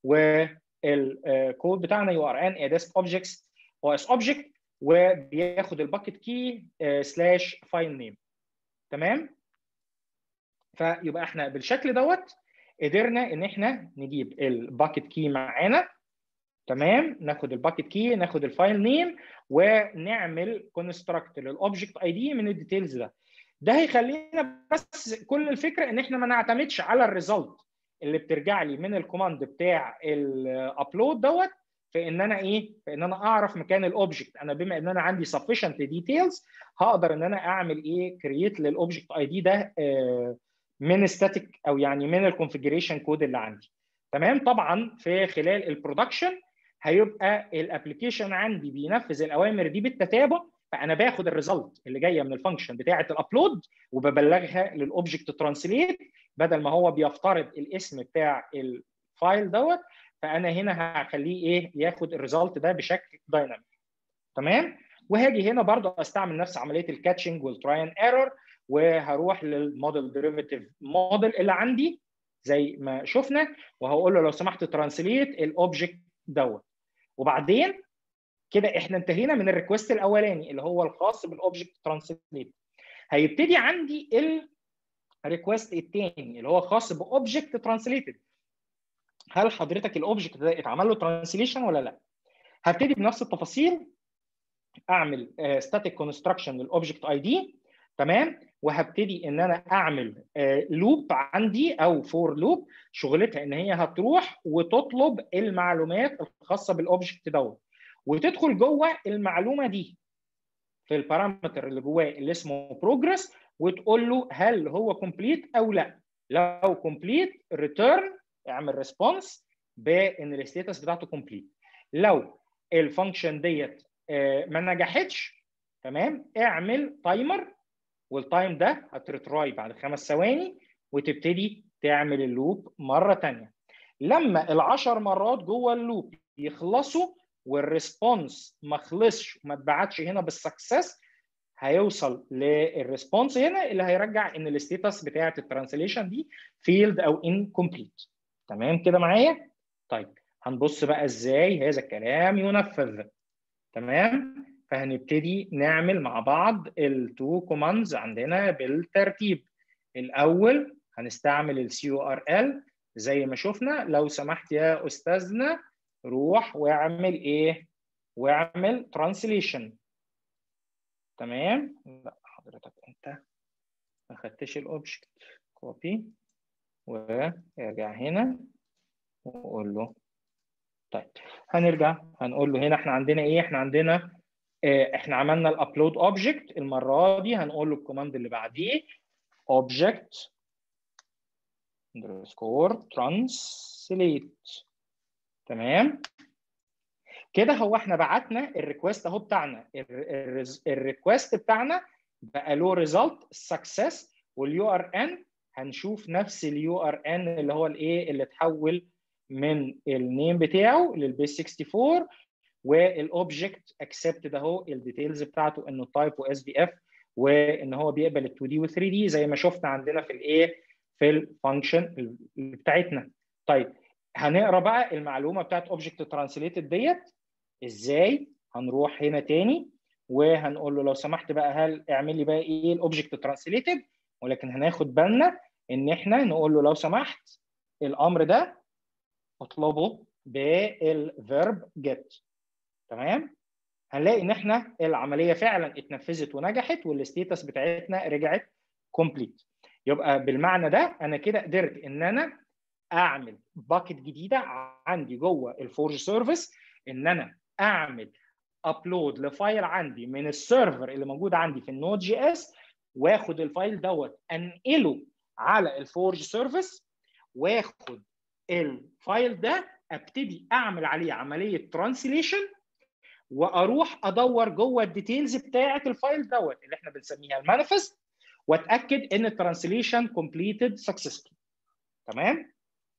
والكود بتاعنا يو ار ان اديسك اوبجكتس او اس اوبجكت وبياخد الباكيت كي سلاش فايل نيم تمام فيبقى احنا بالشكل دوت قدرنا ان احنا نجيب الباكيت كي معانا تمام ناخد الباكيت كي ناخد الفايل نيم ونعمل كونستراكت للاوبجكت اي دي من الديتيلز ده ده هيخلينا بس كل الفكره ان احنا ما نعتمدش على الريزلت اللي بترجع لي من الكوماند بتاع الابلود دوت في ان انا ايه في ان انا اعرف مكان الاوبجكت انا بما ان انا عندي sufficient details هقدر ان انا اعمل ايه كرييت للاوبجكت اي دي ده من ستاتيك او يعني من الكونفجريشن كود اللي عندي تمام طبعا في خلال البرودكشن هيبقى الابلكيشن عندي بينفذ الاوامر دي بالتتابع فانا باخد الريزلت اللي جايه من الفانكشن بتاعه الابلود وببلغها للاوبجكت ترانسليت بدل ما هو بيفترض الاسم بتاع الفايل دوت فانا هنا هخليه ايه ياخد الريزلت ده بشكل دايناميك تمام وهاجي هنا برضه استعمل نفس عمليه الكاتشنج والتراي اند ايرور وهروح للموديل ديريفيتيف موديل اللي عندي زي ما شفنا وهقول له لو سمحت ترانسليت الاوبجكت دوت وبعدين كده احنا انتهينا من الريكوست الاولاني اللي هو الخاص بالاوبجكت ترانسليت هيبتدي عندي الريكوست الثاني اللي هو خاص باوبجكت ترانسليتد هل حضرتك الاوبجكت ده اتعمل له ترانسليشن ولا لا هبتدي بنفس التفاصيل اعمل ستاتيك كونستراكشن للاوبجكت اي دي تمام وهبتدي ان انا اعمل لوب عندي او فور لوب شغلتها ان هي هتروح وتطلب المعلومات الخاصه بالاوبجكت دوت وتدخل جوه المعلومه دي في البارامتر اللي جواه اللي اسمه بروجرس وتقول له هل هو كومبليت او لا لو كومبليت ريتيرن اعمل ريسبونس بان الستيتس بتاعته كومبليت لو الفانكشن ديت ما نجحتش تمام اعمل تايمر والتايم ده هترتراي بعد خمس ثواني وتبتدي تعمل اللوب مره ثانيه لما العشر مرات جوه اللوب يخلصوا والريسبونس ما خلصش وما اتبعتش هنا بالسكسس هيوصل للريسبونس هنا اللي هيرجع ان الستيتس بتاعه الترانسليشن دي فيلد او انكمبليت تمام كده معايا طيب هنبص بقى ازاي هذا الكلام ينفذ تمام فهنبتدي نعمل مع بعض التو كوماندز عندنا بالترتيب الاول هنستعمل السي يو ار ال زي ما شفنا لو سمحت يا استاذنا روح واعمل ايه واعمل ترانسليشن تمام لا حضرتك انت ما خدتش الاوبجكت كوبي وارجع هنا وقول له طيب هنرجع هنقول له هنا احنا عندنا ايه احنا عندنا اه احنا عملنا الابلود اوبجكت المره دي هنقول له الكوماند اللي بعديه اوبجكت underscore translate تمام كده هو احنا بعتنا الريكوست اهو بتاعنا الريكوست بتاعنا بقى له ريزلت سكسس واليو ار ان هنشوف نفس اليو ار ان اللي هو الايه اللي اتحول من النيم بتاعه للبيس 64 والاوبجكت اكسبتد اهو الديتيلز بتاعته انه تايب واس بي اف وان هو بيقبل ال 2 دي و 3 دي زي ما شفنا عندنا في الايه في الفانكشن بتاعتنا طيب هنقرا بقى المعلومه بتاعت اوبجكت ترانسليتد ديت ازاي هنروح هنا تاني وهنقول له لو سمحت بقى هل اعمل لي بقى ايه الاوبجكت ترانسليتد ولكن هناخد بالنا ان احنا نقول له لو سمحت الامر ده اطلبه بالفيرب جيت تمام هنلاقي ان احنا العمليه فعلا اتنفذت ونجحت والستيتس بتاعتنا رجعت كومبليت يبقى بالمعنى ده انا كده قدرت ان انا اعمل باكت جديده عندي جوه الفورج سيرفيس ان انا اعمل ابلود لفايل عندي من السيرفر اللي موجود عندي في النود جي اس واخد الفايل دوت انقله على الفورج سيرفيس واخد الفايل ده ابتدي اعمل عليه عمليه ترانسليشن واروح ادور جوه الديتيلز بتاعه الفايل دوت اللي احنا بنسميها المانيفست واتاكد ان الترانسليشن كومبليتد سكسسفول تمام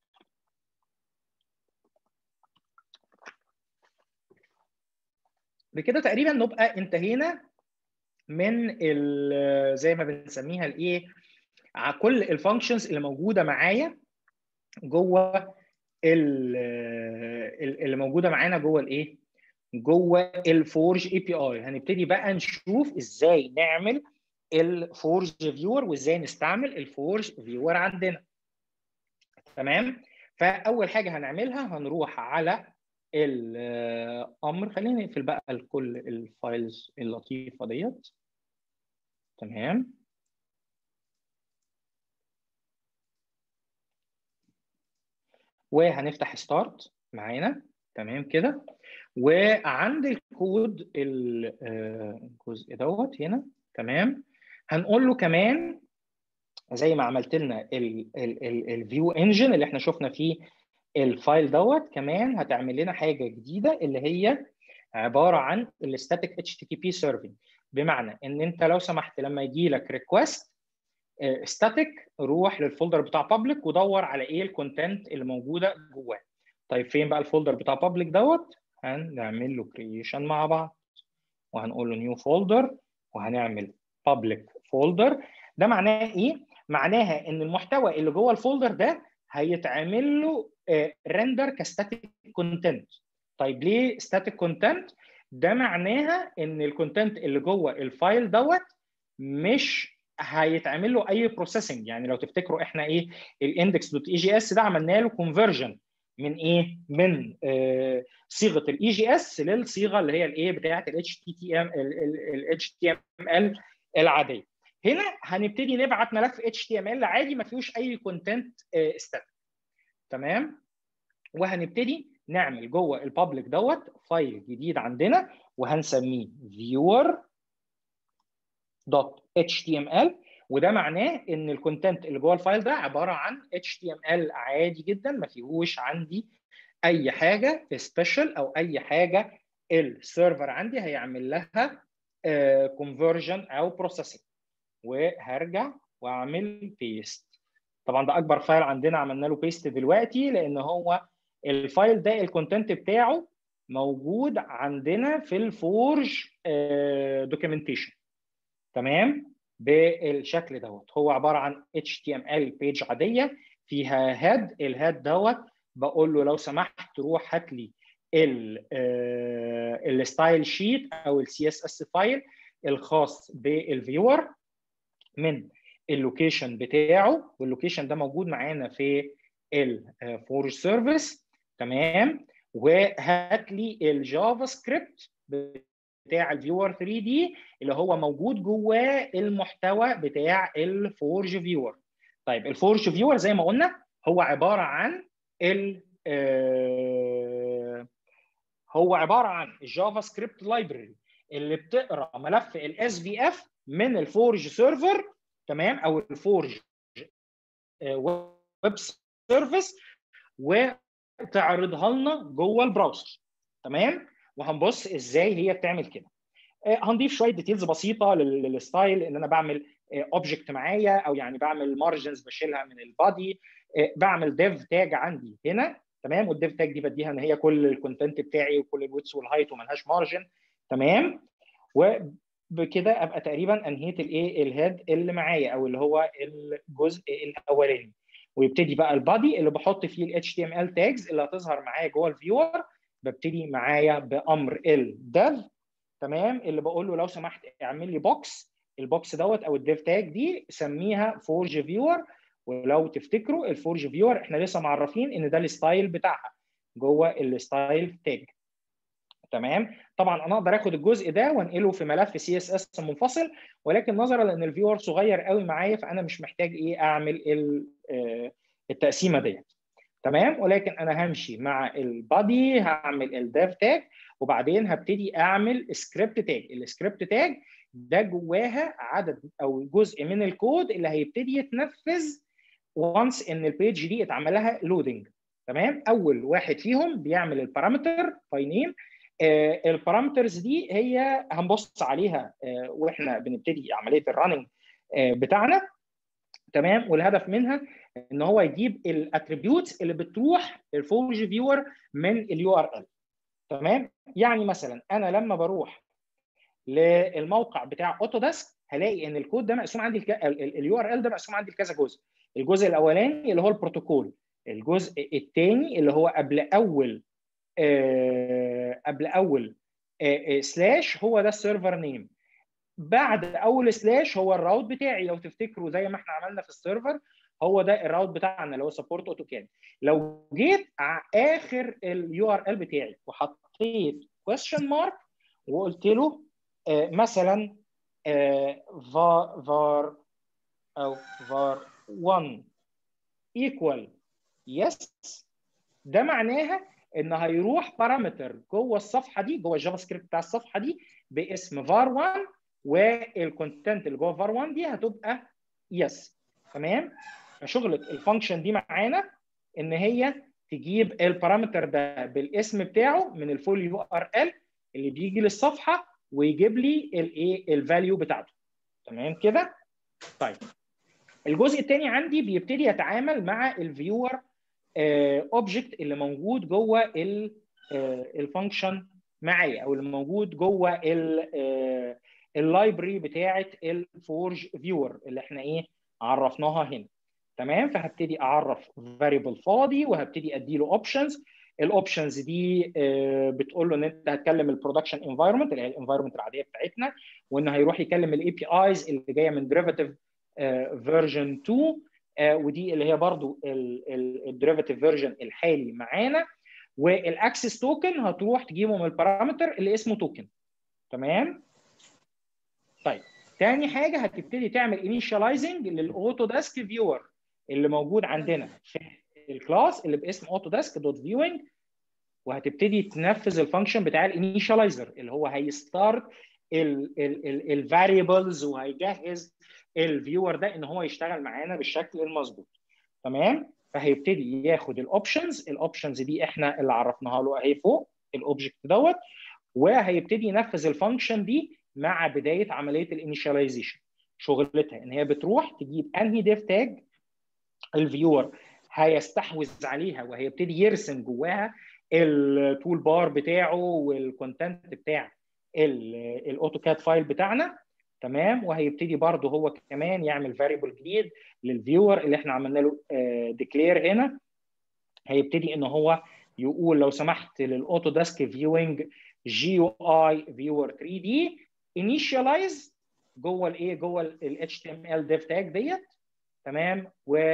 بكده تقريبا نبقى انتهينا من زي ما بنسميها الايه كل الفانكشنز اللي موجوده معايا جوه اللي موجوده معانا جوه الايه جوه الفورج اي بي اي هنبتدي بقى نشوف ازاي نعمل الفورج فيور وازاي نستعمل الفورج فيور عندنا تمام فاول حاجه هنعملها هنروح على الامر خلينا نقفل بقى كل الفايلز اللطيفه ديت تمام وهنفتح ستارت معانا تمام كده وعند الكود الجزء دوت هنا تمام هنقول له كمان زي ما عملت لنا الفيو انجن اللي احنا شفنا فيه الفايل دوت كمان هتعمل لنا حاجه جديده اللي هي عباره عن الستاتيك اتش تي تي بي سيرفنج بمعنى ان انت لو سمحت لما يجي لك ريكوست ستاتيك روح للفولدر بتاع بابليك ودور على ايه الكونتنت اللي موجوده جواه طيب فين بقى الفولدر بتاع بابليك دوت هنعمل له كرييشن مع بعض وهنقول له نيو فولدر وهنعمل بابليك فولدر ده معناه ايه معناها ان المحتوى اللي جوه الفولدر ده هيتعمل له ريندر كستاتيك كونتنت طيب ليه ستاتيك كونتنت ده معناها ان الكونتنت اللي جوه الفايل دوت مش هيتعمل له اي بروسيسنج يعني لو تفتكروا احنا ايه الاندكس دوت اي جي اس ده عملنا له كونفرجن من ايه من آه صيغه الاي جي اس للصيغه اللي هي الايه بتاعه الاتش تي تي ام الاتش تي ام ال العاديه هنا هنبتدي نبعت ملف اتش تي ام ال عادي ما فيهوش اي كونتنت ستاتيك تمام وهنبتدي نعمل جوه البابليك دوت فايل جديد عندنا وهنسميه viewer دوت html وده معناه ان الكونتنت اللي جوه الفايل ده عباره عن html عادي جدا ما فيهوش عندي اي حاجه سبيشال او اي حاجه السيرفر عندي هيعمل لها كونفرجن uh, او بروسيسنج وهرجع واعمل بيست طبعا ده اكبر فايل عندنا عملنا له بيست دلوقتي لان هو الفايل ده الكونتنت بتاعه موجود عندنا في الفورج دوكيومنتيشن تمام بالشكل دوت هو عباره عن HTML بيج عاديه فيها هاد الهاد دوت بقول له لو سمحت روح هات لي الستايل شيت او السي اس اس فايل الخاص بالفيور من اللوكيشن بتاعه واللوكيشن ده موجود معانا في الفورج سيرفيس تمام وهات لي الجافا سكريبت بتاع الفيور 3 دي اللي هو موجود جواه المحتوى بتاع الفورج فيور طيب الفورج فيور زي ما قلنا هو عباره عن ال هو عباره عن الجافا سكريبت لايبرري اللي بتقرا ملف الاس في اف من الفورج سيرفر تمام او الفورج ويب سيرفيس وتعرضها لنا جوه البراوزر تمام وهنبص ازاي هي بتعمل كده هنضيف شويه ديتيلز بسيطه للستايل ان انا بعمل اوبجكت معايا او يعني بعمل مارجنز بشيلها من البادي بعمل ديف تاج عندي هنا تمام والديف تاج دي بديها ان هي كل الكونتنت بتاعي وكل الويتس والهايت وملهاش مارجن تمام وبكده ابقى تقريبا انهيت الايه الهيد اللي معايا او اللي هو الجزء الاولاني ويبتدي بقى البادي اللي بحط فيه ال HTML tags اللي هتظهر معايا جوه الفيور ببتدي معايا بامر الديف تمام اللي بقول له لو سمحت اعمل لي بوكس البوكس دوت او الديف تاج دي سميها فورج فيور ولو تفتكروا الفورج فيور احنا لسه معرفين ان ده الستايل بتاعها جوه الستايل تاج تمام طبعا انا اقدر اخد الجزء ده وانقله في ملف سي اس اس منفصل ولكن نظرا لان الفيور صغير قوي معايا فانا مش محتاج ايه اعمل التقسيمه ديت تمام ولكن انا همشي مع البادي هعمل الديف تاج وبعدين هبتدي اعمل سكريبت تاج السكريبت تاج ده جواها عدد او جزء من الكود اللي هيبتدي يتنفذ وانس ان البيج دي اتعمل لها لودنج تمام اول واحد فيهم بيعمل البارامتر باي نيم آه البارامترز دي هي هنبص عليها آه واحنا بنبتدي عمليه الرننج آه بتاعنا تمام والهدف منها ان هو يجيب الاتريبيوتس اللي بتروح الفورج فيور من اليو ار ال تمام يعني مثلا انا لما بروح للموقع بتاع اوتوديسك هلاقي ان الكود ده مقسوم عندي اليو ار ال ده مقسوم عندي لكذا جزء الجزء الاولاني اللي هو البروتوكول الجزء الثاني اللي هو قبل اول آه قبل اول آه سلاش هو ده السيرفر نيم بعد اول سلاش هو الراوت بتاعي لو تفتكروا زي ما احنا عملنا في السيرفر هو ده الراوت بتاعنا اللي هو سبورت اوتوكاد لو جيت على اخر اليو ار ال بتاعي وحطيت كويستشن مارك وقلت له آه مثلا var var او var 1 equal yes ده معناها ان هيروح بارامتر جوه الصفحه دي جوه الجافا سكريبت بتاع الصفحه دي باسم var 1 والكونتنت اللي جوه var 1 دي هتبقى yes تمام فشغله الفانكشن دي معانا ان هي تجيب البارامتر ده بالاسم بتاعه من الفول يو ار ال اللي بيجي للصفحه ويجيب لي الايه الفاليو بتاعته تمام كده طيب الجزء الثاني عندي بيبتدي يتعامل مع الفيور اوبجكت اللي موجود جوه الفانكشن معايا او اللي موجود جوه اللايبرري بتاعه الفورج فيور اللي احنا ايه عرفناها هنا تمام فهبتدي اعرف فاريبل فاضي وهبتدي ادي له اوبشنز الاوبشنز دي بتقول له ان انت هتكلم البرودكشن انفايرمنت اللي هي الانفايرمنت العاديه بتاعتنا وان هيروح يكلم الاي بي ايز اللي جايه من ديريفاتيف فيرجن 2 ودي اللي هي برضو الديريفاتيف فيرجن الحالي معانا والاكسس توكن هتروح تجيبه من البارامتر اللي اسمه توكن تمام طيب تاني حاجه هتبتدي تعمل انيشاليزنج للاوتو ديسك فيور اللي موجود عندنا في الكلاس اللي باسم اوتو ديسك دوت فيوينج وهتبتدي تنفذ الفانكشن بتاع الانيشاليزر اللي هو هيستارت الفاريبلز وهيجهز الفيور ده ان هو يشتغل معانا بالشكل المظبوط تمام فهيبتدي ياخد الاوبشنز الاوبشنز دي احنا اللي عرفناها له اهي فوق الاوبجكت دوت وهيبتدي ينفذ الفانكشن دي مع بدايه عمليه الانيشاليزيشن شغلتها ان هي بتروح تجيب انهي ديف تاج الفيور هيستحوذ عليها وهيبتدي يرسم جواها التول بار بتاعه والكونتنت بتاع الاوتوكاد فايل بتاعنا تمام وهيبتدي برضه هو كمان يعمل فاريبل جديد للفيور اللي احنا عملنا له ديكلير هنا هيبتدي ان هو يقول لو سمحت للاوتو ديسك فيوينج جي يو اي فيور 3 دي انيشاليز جوه الايه جوه ال HTML ديف تاج ديت تمام و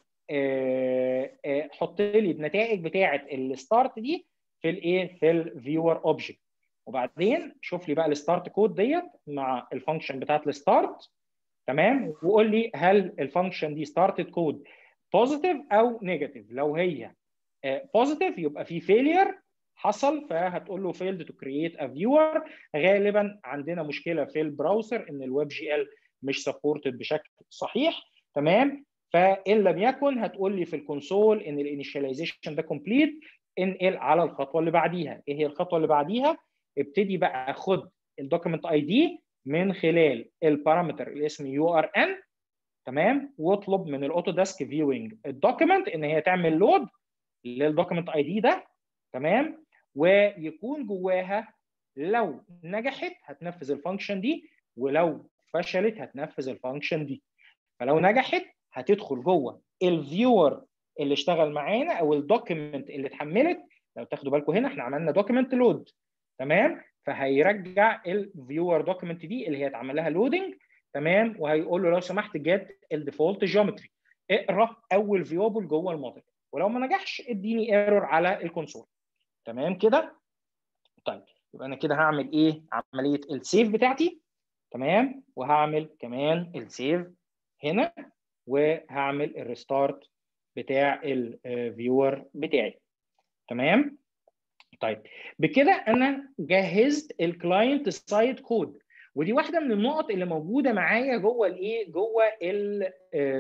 حط لي النتائج بتاعه الستارت دي في الايه في الفيور اوبجكت وبعدين شوف لي بقى الستارت كود ديت مع الفانكشن بتاعت الستارت تمام وقول لي هل الفانكشن دي ستارتد كود بوزيتيف او نيجاتيف لو هي بوزيتيف يبقى في فيلير حصل فهتقول له failed to create a viewer غالبا عندنا مشكله في البراوزر ان الويب جي ال مش سبورتد بشكل صحيح تمام فان لم يكن هتقول لي في الكونسول ان الانيشاليزيشن ده كومبليت انقل على الخطوه اللي بعديها ايه هي الخطوه اللي بعديها ابتدي بقى خد الدوكيمنت اي دي من خلال البارامتر اللي اسمه يو ار ان تمام واطلب من الاوتو ديسك فيوينج الدوكيمنت ان هي تعمل لود للدوكيمنت اي دي ده تمام ويكون جواها لو نجحت هتنفذ الفانكشن دي ولو فشلت هتنفذ الفانكشن دي فلو نجحت هتدخل جوه الفيور اللي اشتغل معانا او الدوكيمنت اللي اتحملت لو تاخدوا بالكم هنا احنا عملنا دوكيمنت لود تمام فهيرجع الفيور دوكيمنت دي اللي هي اتعمل لها لودنج تمام وهيقول له لو سمحت جيت الديفولت جيومتري اقرا اول فيوبل جوه الموديل ولو ما نجحش اديني ايرور على الكونسول تمام كده طيب يبقى انا كده هعمل ايه عمليه السيف بتاعتي تمام وهعمل كمان السيف هنا وهعمل الريستارت بتاع الفيور بتاعي تمام طيب بكده انا جهزت الكلاينت سايد كود ودي واحده من النقط اللي موجوده معايا جوه الايه جوه ال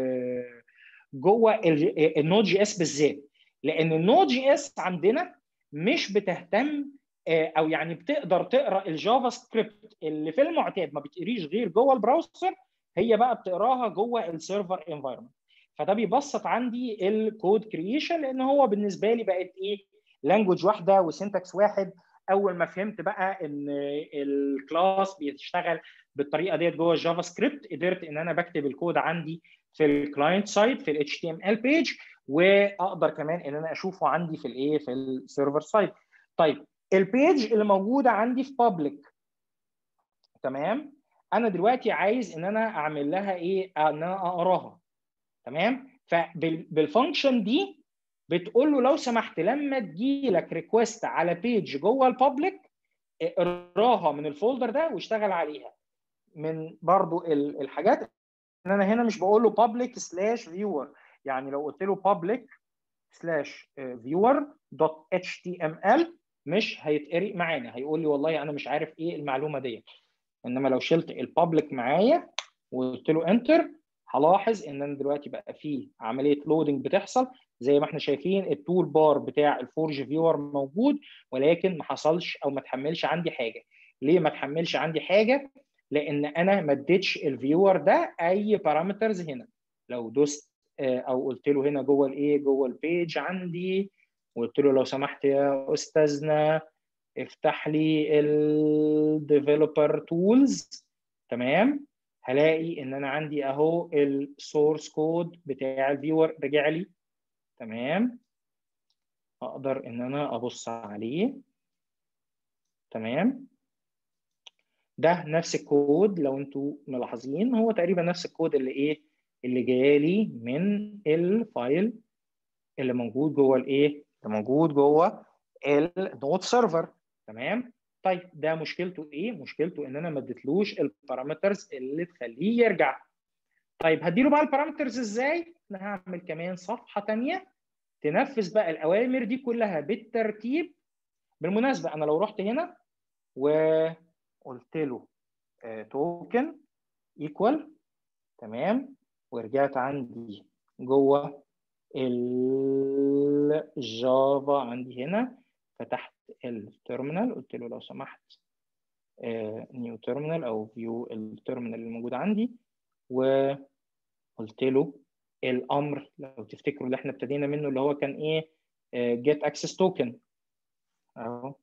جوه النود جي اس بالذات لان النود جي اس عندنا مش بتهتم او يعني بتقدر تقرا الجافا سكريبت اللي في المعتاد ما بتقريش غير جوه البراوزر هي بقى بتقراها جوه السيرفر انفايرمنت فده بيبسط عندي الكود كرييشن لان هو بالنسبه لي بقت ايه لانجوج واحده وسنتكس واحد اول ما فهمت بقى ان الكلاس بيشتغل بالطريقه ديت جوه الجافا سكريبت قدرت ان انا بكتب الكود عندي في الكلاينت سايد في الاتش تي ام ال بيج واقدر كمان ان انا اشوفه عندي في الايه في السيرفر سايد طيب البيج اللي موجوده عندي في بابليك تمام انا دلوقتي عايز ان انا اعمل لها ايه ان انا اقراها تمام فبالفانكشن دي بتقول له لو سمحت لما تجي لك ريكوست على بيج جوه البابليك اقراها من الفولدر ده واشتغل عليها من برضو الحاجات ان انا هنا مش بقول له public سلاش فيور يعني لو قلت له public سلاش فيور دوت اتش تي ام ال مش هيتقري معانا هيقول لي والله انا مش عارف ايه المعلومه ديت انما لو شلت البابليك معايا وقلت له انتر هلاحظ ان انا دلوقتي بقى في عمليه لودنج بتحصل زي ما احنا شايفين التول بار بتاع الفورج فيور موجود ولكن ما حصلش او ما تحملش عندي حاجه ليه ما تحملش عندي حاجه لان انا ما اديتش الفيور ده اي بارامترز هنا لو دوست او قلت له هنا جوه الايه جوه البيج عندي وقلت له لو سمحت يا استاذنا افتح لي الديفلوبر تولز تمام هلاقي ان انا عندي اهو السورس كود بتاع الفيور رجع لي تمام اقدر ان انا ابص عليه تمام ده نفس الكود لو انتوا ملاحظين هو تقريبا نفس الكود اللي ايه اللي جاي من الفايل اللي موجود جوه الايه اللي موجود جوه النوت سيرفر تمام طيب ده مشكلته ايه مشكلته ان انا ما اديتلوش البارامترز اللي تخليه يرجع طيب هديله بقى البارامترز ازاي انا هعمل كمان صفحه ثانيه تنفذ بقى الاوامر دي كلها بالترتيب بالمناسبه انا لو رحت هنا وقلت له توكن ايكوال تمام ورجعت عندي جوه الجافا عندي هنا فتحت التيرمينال قلت له لو سمحت نيو تيرمينال او فيو التيرمينال اللي موجود عندي وقلت له الامر لو تفتكروا اللي احنا ابتدينا منه اللي هو كان ايه جيت اكسس توكن اهو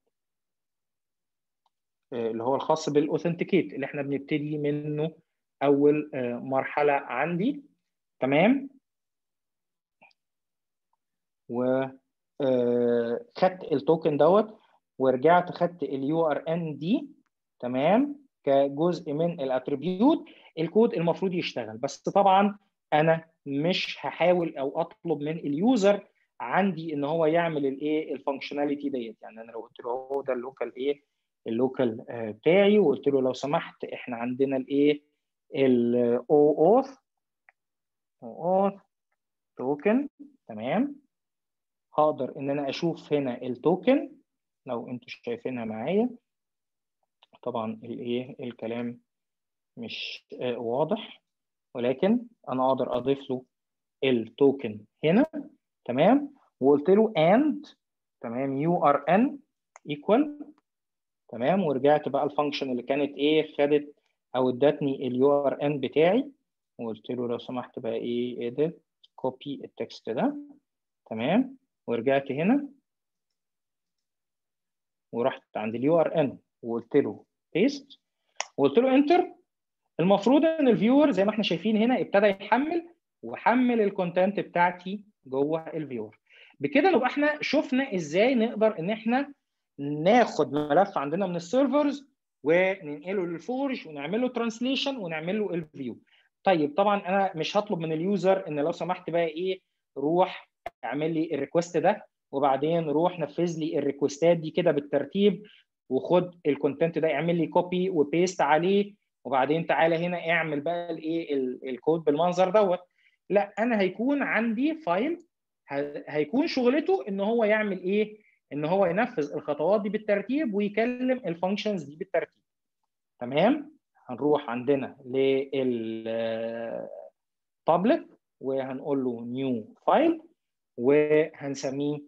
اللي هو الخاص بالاوثنتيكيت اللي احنا بنبتدي منه اول مرحله عندي تمام و خدت التوكن دوت ورجعت خدت اليو ار ان دي تمام كجزء من الاتريبيوت الكود المفروض يشتغل بس طبعا انا مش هحاول او اطلب من اليوزر عندي ان هو يعمل الايه الفانكشناليتي ديت يعني انا لو قلت له هو ده اللوكال ايه اللوكال بتاعي وقلت له لو سمحت احنا عندنا الايه الاو اوث او اوث توكن تمام هقدر ان انا اشوف هنا التوكن لو انتوا شايفينها معايا طبعا الايه الكلام مش واضح ولكن انا اقدر اضيف له التوكن هنا تمام وقلت له and تمام يو ار ان ايكوال تمام ورجعت بقى الفانكشن اللي كانت ايه خدت او ادتني اليو ار ان بتاعي وقلت له لو سمحت بقى ايه edit كوبي التكست ده تمام ورجعت هنا ورحت عند اليو ار ان وقلت له بيست وقلت له انتر المفروض ان الفيور زي ما احنا شايفين هنا ابتدى يحمل وحمل الكونتنت بتاعتي جوه الفيور بكده نبقى احنا شفنا ازاي نقدر ان احنا ناخد ملف عندنا من السيرفرز وننقله للفورج ونعمل له ترانسليشن ونعمل له الفيو طيب طبعا انا مش هطلب من اليوزر ان لو سمحت بقى ايه روح اعمل لي الريكوست ده وبعدين روح نفذ لي الريكوستات دي كده بالترتيب وخد الكونتنت ده اعمل لي كوبي وبيست عليه وبعدين تعالى هنا اعمل بقى الايه الكود بالمنظر دوت لا انا هيكون عندي فايل هيكون شغلته ان هو يعمل ايه ان هو ينفذ الخطوات دي بالترتيب ويكلم الفانكشنز دي بالترتيب تمام هنروح عندنا لل public وهنقول له new file وهنسميه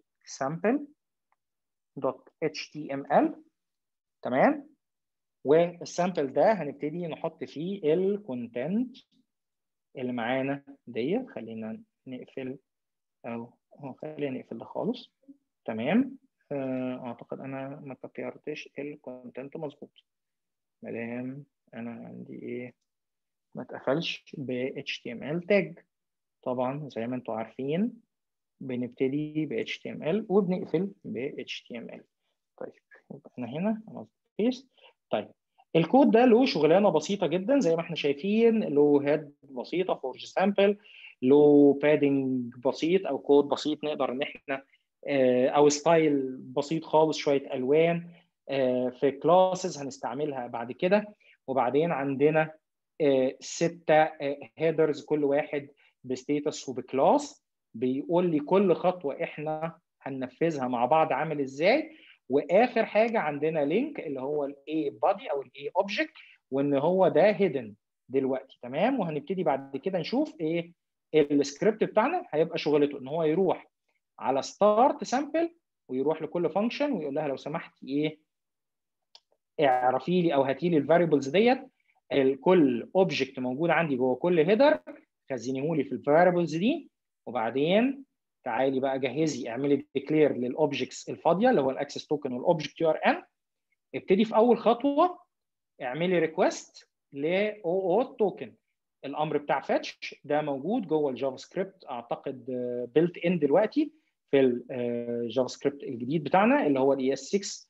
sample.html تمام والسامبل ده هنبتدي نحط فيه الكونتنت اللي معانا ديت خلينا نقفل او خلينا نقفل ده خالص تمام اعتقد انا ما كبرتش الكونتنت مظبوط مادام انا عندي ايه ما اتقفلش ب HTML تاج طبعا زي ما انتم عارفين بنبتدي ب HTML وبنقفل ب HTML طيب يبقى انا هنا بيست طيب الكود ده له شغلانه بسيطه جدا زي ما احنا شايفين له هيد بسيطه فورج سامبل له بادنج بسيط او كود بسيط نقدر ان احنا او ستايل بسيط خالص شويه الوان في كلاسز هنستعملها بعد كده وبعدين عندنا ستة هيدرز كل واحد بستيتس وبكلاس بيقول لي كل خطوه احنا هننفذها مع بعض عامل ازاي واخر حاجه عندنا لينك اللي هو الاي بادي او الاي اوبجكت وان هو ده هيدن دلوقتي تمام وهنبتدي بعد كده نشوف ايه السكريبت بتاعنا هيبقى شغلته ان هو يروح على ستارت سامبل ويروح لكل فانكشن ويقول لها لو سمحتي ايه اعرفي لي او هاتي لي الفاريبلز ديت كل اوبجكت موجود عندي جوه كل هيدر خزنيه لي في الفاريبلز دي وبعدين تعالي بقى جهزي اعملي ديكلير للاوبجكتس الفاضيه اللي هو الاكسس توكن والاوبجكت يو ار ان ابتدي في اول خطوه اعملي ريكوست ل او او توكن الامر بتاع فاتش ده موجود جوه الجافا سكريبت اعتقد بيلت ان دلوقتي في الجافا سكريبت الجديد بتاعنا اللي هو الاي اس 6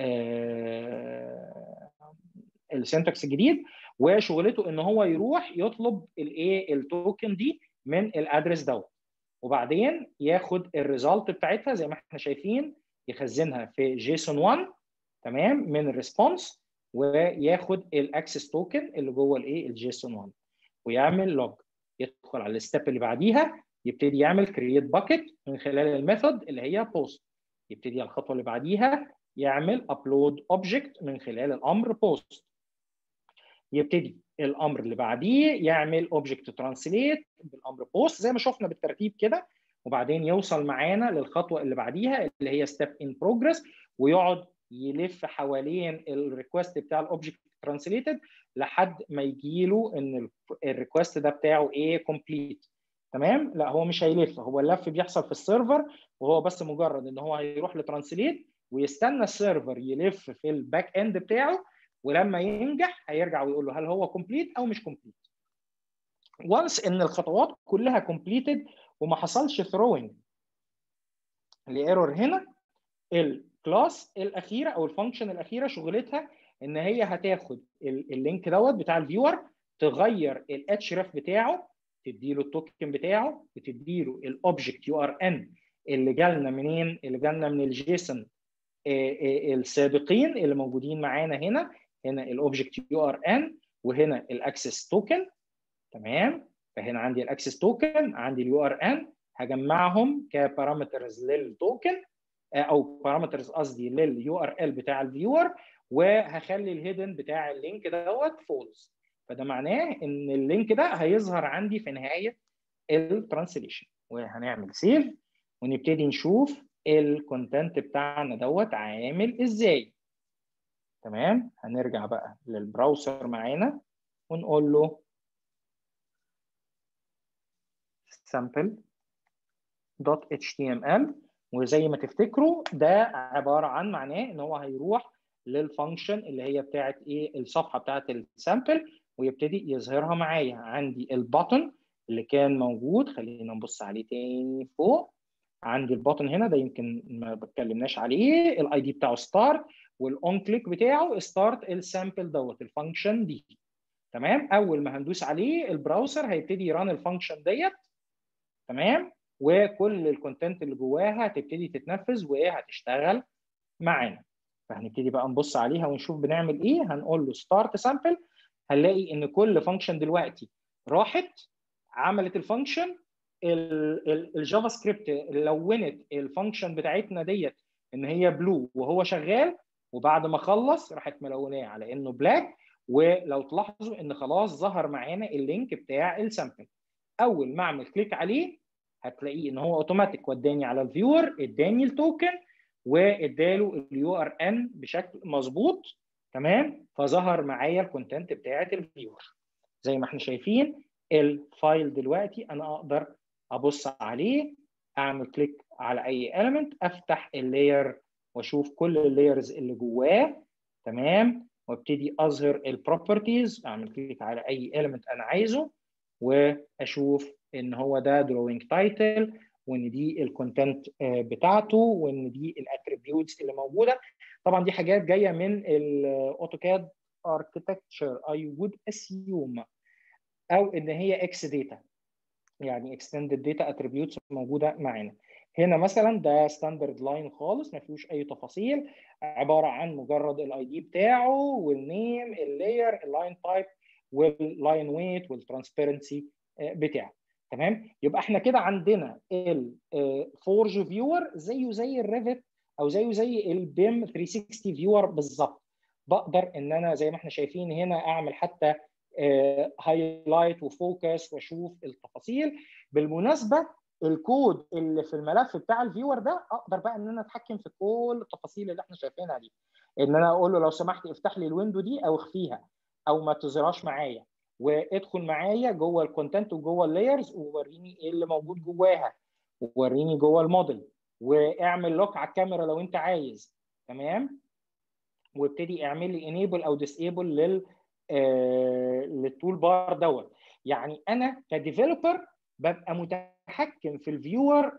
السنتكس الجديد وشغلته ان هو يروح يطلب الايه التوكن دي من الادرس دوت وبعدين ياخد الريزلت بتاعتها زي ما احنا شايفين يخزنها في جيسون 1 تمام من الريسبونس وياخد الاكسس توكن اللي جوه الايه الجيسون 1 ويعمل لوج يدخل على الستيب اللي بعديها يبتدي يعمل كرييت باكيت من خلال الميثود اللي هي بوست يبتدي الخطوه اللي بعديها يعمل ابلود اوبجكت من خلال الامر بوست يبتدي الامر اللي بعديه يعمل اوبجكت ترانسليت بالامر بوست زي ما شفنا بالترتيب كده وبعدين يوصل معانا للخطوه اللي بعديها اللي هي ستيب ان بروجرس ويقعد يلف حوالين الريكوست بتاع الاوبجكت ترانسليتد لحد ما يجي له ان الريكوست ده بتاعه ايه كومبليت تمام لا هو مش هيلف هو اللف بيحصل في السيرفر وهو بس مجرد ان هو هيروح لترانسليت ويستنى السيرفر يلف في الباك اند بتاعه ولما ينجح هيرجع ويقول له هل هو كومبليت او مش كومبليت وانس ان الخطوات كلها كومبليتد وما حصلش ثروينج لايرور هنا الكلاس الاخيره او الفانكشن الاخيره شغلتها ان هي هتاخد اللينك دوت بتاع الفيور تغير الاتش ريف بتاعه تدي له التوكن بتاعه وتدي له الاوبجكت يو ار ان اللي جالنا منين؟ اللي جالنا من الجيسون السابقين اللي موجودين معانا هنا هنا الاوبجكت يو ار ان وهنا الاكسس توكن تمام فهنا عندي الاكسس توكن عندي اليو ار ان هجمعهم كبارامترز للتوكن او بارامترز قصدي لليو ار ال بتاع الفيور وهخلي الهيدن بتاع اللينك دوت فولز فده معناه ان اللينك ده هيظهر عندي في نهايه الترانسليشن وهنعمل سيف ونبتدي نشوف الكونتنت بتاعنا دوت عامل ازاي تمام هنرجع بقى للبراوزر معانا ونقول له sample.html وزي ما تفتكروا ده عباره عن معناه ان هو هيروح للفانكشن اللي هي بتاعت ايه الصفحه بتاعت السامبل ويبتدي يظهرها معايا عندي البutton اللي كان موجود خلينا نبص عليه تاني فوق عندي البutton هنا ده يمكن ما بتكلمناش عليه الاي دي بتاعه ستارت والاون كليك بتاعه ستارت السامبل دوت الفانكشن دي تمام اول ما هندوس عليه البراوزر هيبتدي يران الفانكشن ديت تمام وكل الكونتنت اللي جواها هتبتدي تتنفذ وهتشتغل معانا فهنبتدي بقى نبص عليها ونشوف بنعمل ايه هنقول له ستارت سامبل هنلاقي ان كل فانكشن دلوقتي راحت عملت الفانكشن الجافا سكريبت لونت الفانكشن بتاعتنا ديت ان هي بلو وهو شغال وبعد ما خلص راحت ملوناه على انه بلاك ولو تلاحظوا ان خلاص ظهر معانا اللينك بتاع السامبل اول ما اعمل كليك عليه هتلاقيه ان هو اوتوماتيك وداني على الفيور اداني التوكن واداله اليو ار ان بشكل مظبوط تمام فظهر معايا الكونتنت بتاعت الفيور زي ما احنا شايفين الفايل دلوقتي انا اقدر ابص عليه اعمل كليك على اي element افتح اللاير واشوف كل اللايرز اللي جواه تمام وابتدي اظهر البروبرتيز اعمل كليك على اي element انا عايزه واشوف ان هو ده drawing title وان دي الكونتنت بتاعته وان دي الاتريبيوتس اللي موجوده طبعا دي حاجات جايه من الاوتوكاد اركتكتشر اي وود اسيوم او ان هي اكس داتا يعني اكستندد داتا اتريبيوتس موجوده معانا هنا مثلا ده ستاندرد لاين خالص ما فيهوش اي تفاصيل عباره عن مجرد الاي دي بتاعه والنيم اللاير اللاين تايب واللاين ويت والترانسبيرنسي بتاعه تمام يبقى احنا كده عندنا الفورج فيور زيه زي الريفت او زيه زي البيم 360 فيور بالظبط بقدر ان انا زي ما احنا شايفين هنا اعمل حتى هايلايت وفوكس واشوف التفاصيل بالمناسبه الكود اللي في الملف بتاع الفيور ده اقدر بقى ان انا اتحكم في كل التفاصيل اللي احنا شايفينها دي ان انا اقول له لو سمحت افتح لي الويندو دي او اخفيها او ما تظهرهاش معايا وادخل معايا جوه الكونتنت وجوه اللايرز ووريني ايه اللي موجود جواها ووريني جوه الموديل واعمل لوك على الكاميرا لو انت عايز تمام وابتدي اعمل لي انيبل او ديسيبل لل آه للتول بار دوت يعني انا كديفلوبر ببقى متحكم في الفيور 100%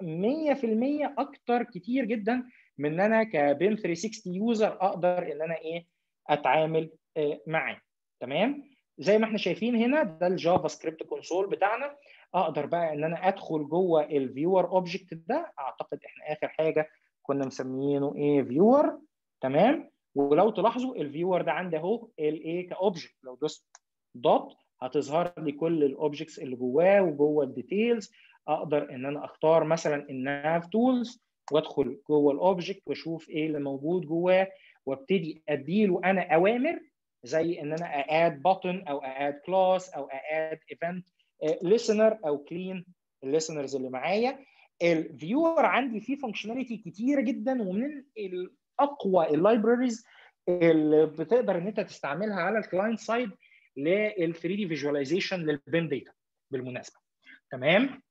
اكتر كتير جدا من ان انا كبيم 360 يوزر اقدر ان انا ايه اتعامل آه معاه تمام زي ما احنا شايفين هنا ده الجافا سكريبت كونسول بتاعنا اقدر بقى ان انا ادخل جوه الفيور اوبجكت ده اعتقد احنا اخر حاجه كنا مسميينه ايه فيور تمام ولو تلاحظوا الفيور ده عندي اهو الايه كاوبجكت لو دوست دوت هتظهر لي كل الاوبجكتس اللي جواه وجوه الديتيلز اقدر ان انا اختار مثلا الناف تولز وادخل جوه الاوبجكت واشوف ايه اللي موجود جواه وابتدي اديله انا اوامر زي ان انا اد بutton او اد كلاس او اد ايفنت listener او كلين الليسنرز اللي معايا الفيور عندي فيه فانكشناليتي كتيره جدا ومن اقوى اللايبراريز اللي بتقدر ان انت تستعملها على الكلاينت سايد لل 3 دي فيجواليزيشن للبيم داتا بالمناسبه تمام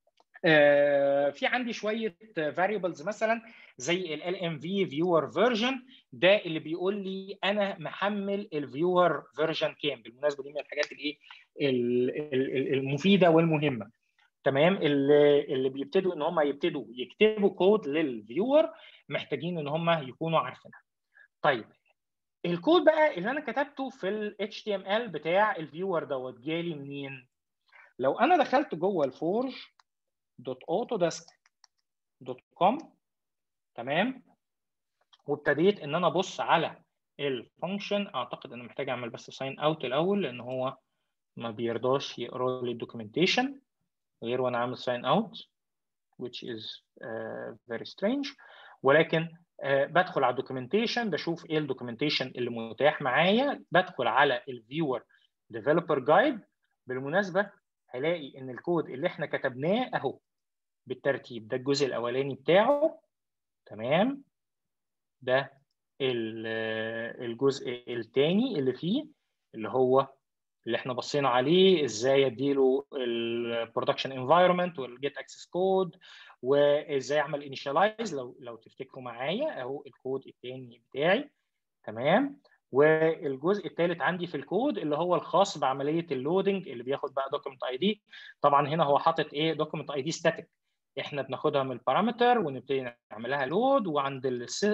آه في عندي شويه فاريبلز مثلا زي ال ام في فيور فيرجن ده اللي بيقول لي انا محمل الفيور فيرجن كام بالمناسبه دي من الحاجات الايه المفيده والمهمه تمام اللي, اللي بيبتدوا ان هم يبتدوا يكتبوا كود للفيور محتاجين ان هم يكونوا عارفينها طيب الكود بقى اللي انا كتبته في ال HTML بتاع الفيور دوت جالي منين لو انا دخلت جوه الفورج دوت اوتوديسك دوت كوم تمام وابتديت ان انا ابص على الفانكشن اعتقد انا محتاج اعمل بس ساين اوت الاول لان هو ما بيرضاش يقرا لي الدوكيومنتيشن غير وانا عامل ساين اوت which is uh, very strange ولكن uh, بدخل على الدوكيومنتيشن بشوف ايه الدوكيومنتيشن اللي متاح معايا بدخل على الفيور ديفلوبر جايد بالمناسبه هلاقي ان الكود اللي احنا كتبناه اهو بالترتيب ده الجزء الاولاني بتاعه تمام ده الجزء الثاني اللي فيه اللي هو اللي احنا بصينا عليه ازاي اديله البرودكشن انفايرمنت والجيت اكسس كود وازاي اعمل انيشاليز لو لو تفتكروا معايا اهو الكود الثاني بتاعي تمام والجزء الثالث عندي في الكود اللي هو الخاص بعمليه اللودنج اللي بياخد بقى دوكيمنت اي دي طبعا هنا هو حاطط ايه دوكيمنت اي دي ستاتيك احنا بناخدها من البارامتر ونبتدي نعملها لود وعند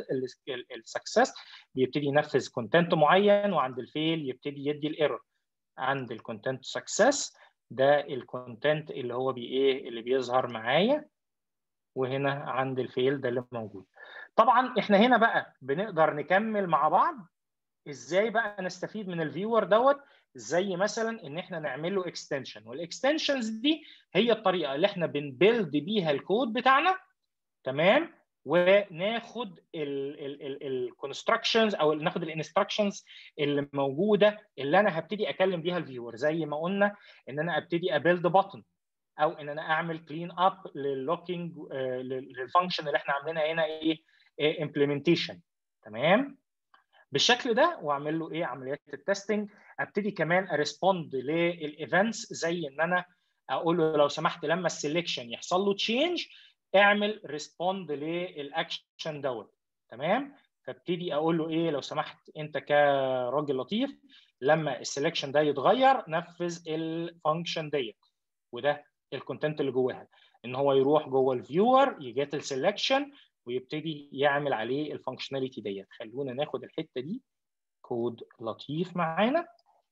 السكسس بيبتدي ينفذ كونتنت معين وعند الفيل يبتدي يدي الايرور عند الكونتنت سكسس ده الكونتنت اللي هو بي ايه اللي بيظهر معايا وهنا عند الفيل ده اللي موجود طبعا احنا هنا بقى بنقدر نكمل مع بعض ازاي بقى نستفيد من الفيور دوت زي مثلا ان احنا نعمل له اكستنشن والاكستنشنز دي هي الطريقه اللي احنا بنبيلد بيها الكود بتاعنا تمام وناخد الكونستراكشنز او ناخد الانستراكشنز اللي موجوده اللي انا هبتدي اكلم بيها الفيور زي ما قلنا ان انا ابتدي ابيلد بutton او ان انا اعمل كلين اب للوكينج للفانكشن اللي احنا عاملينها هنا ايه امبلمنتيشن تمام بالشكل ده واعمل له ايه عمليات التستنج ابتدي كمان اريسبوند للايفنتس زي ان انا اقول له لو سمحت لما السلكشن يحصل له تشينج اعمل ريسبوند للاكشن دوت تمام فابتدي اقول له ايه لو سمحت انت كراجل لطيف لما السلكشن ده يتغير نفذ الفانكشن ديت وده الكونتنت اللي جواها ان هو يروح جوه الفيور يجيت السلكشن ويبتدي يعمل عليه الفانكشناليتي ديت خلونا ناخد الحته دي كود لطيف معانا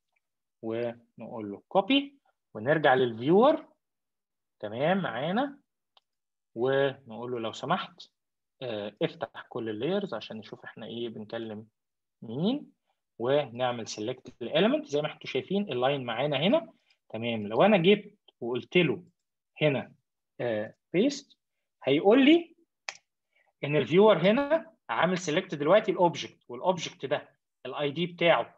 ونقول له كوبي ونرجع للفيور تمام معانا ونقول له لو سمحت افتح كل اللايرز عشان نشوف احنا ايه بنكلم مين ونعمل سيلكت الاليمنت زي ما انتم شايفين اللاين معانا هنا تمام لو انا جبت وقلت له هنا بيست هيقول لي ان الفيور هنا عامل سيلكت دلوقتي الاوبجكت والاوبجكت ده الاي دي بتاعه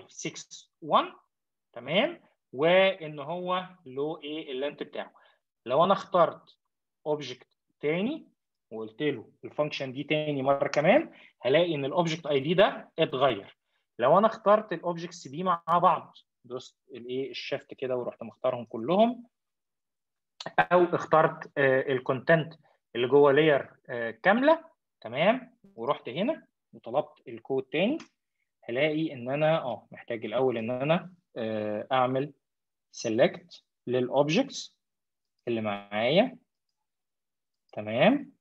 561 تمام وان هو له ايه اللينت بتاعه لو انا اخترت اوبجكت تاني وقلت له الفانكشن دي تاني مره كمان هلاقي ان الاوبجكت اي دي ده اتغير لو انا اخترت الاوبجكتس دي مع بعض دوست الايه الشيفت كده ورحت مختارهم كلهم او اخترت الكونتنت اللي جوه لاير كامله تمام ورحت هنا وطلبت الكود تاني هلاقي ان انا اه محتاج الاول ان انا اعمل سيلكت للاوبجكتس اللي معايا تمام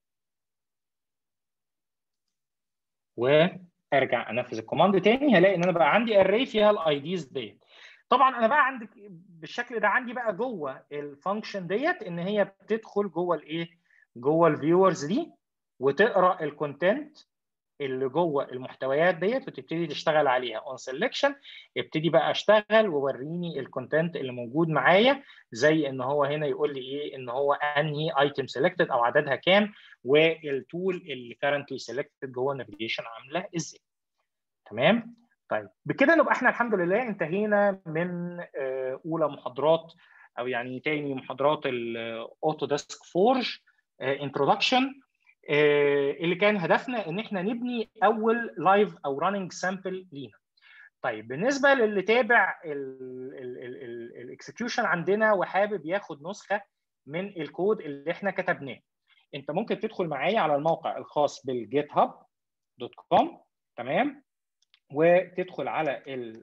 وارجع انفذ الكوماند تاني هلاقي ان انا بقى عندي اري فيها الاي ديز ديت طبعا انا بقى عندي بالشكل ده عندي بقى جوه الفانكشن ديت ان هي بتدخل جوه الايه جوه الفيورز دي وتقرا الكونتنت اللي جوه المحتويات ديت وتبتدي تشتغل عليها اون سelection ابتدي بقى اشتغل ووريني الكونتنت اللي موجود معايا زي ان هو هنا يقول لي ايه ان هو انهي ايتم سيلكتد او عددها كام والتول اللي كارنتلي سيلكتد جوه النافيجيشن عامله ازاي تمام طيب بكده نبقى احنا الحمد لله انتهينا من اولى محاضرات او يعني تاني محاضرات الاوتوديسك فورج انترودكشن اللي كان هدفنا ان احنا نبني اول لايف او راننج سامبل لينا طيب بالنسبه للي تابع الاكسكيوشن عندنا وحابب ياخد نسخه من الكود اللي احنا كتبناه انت ممكن تدخل معايا على الموقع الخاص بالجيت هاب دوت كوم تمام وتدخل على ال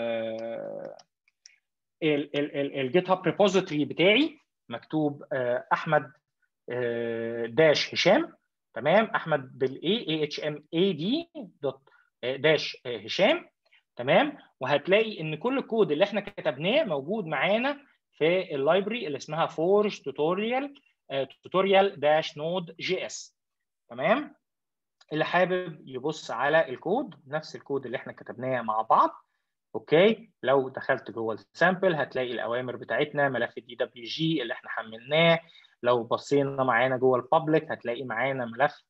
الجيت هاب ريبوزيتوري بتاعي مكتوب احمد داش هشام تمام احمد بالاي اي اتش ام اي دي دوت داش هشام تمام وهتلاقي ان كل الكود اللي احنا كتبناه موجود معانا في اللايبرري اللي اسمها فورج توتوريال توتوريال داش نود جي اس تمام اللي حابب يبص على الكود نفس الكود اللي احنا كتبناه مع بعض اوكي لو دخلت جوه السامبل هتلاقي الاوامر بتاعتنا ملف الدي دبليو جي اللي احنا حملناه لو بصينا معانا جوه البابليك هتلاقي معانا ملف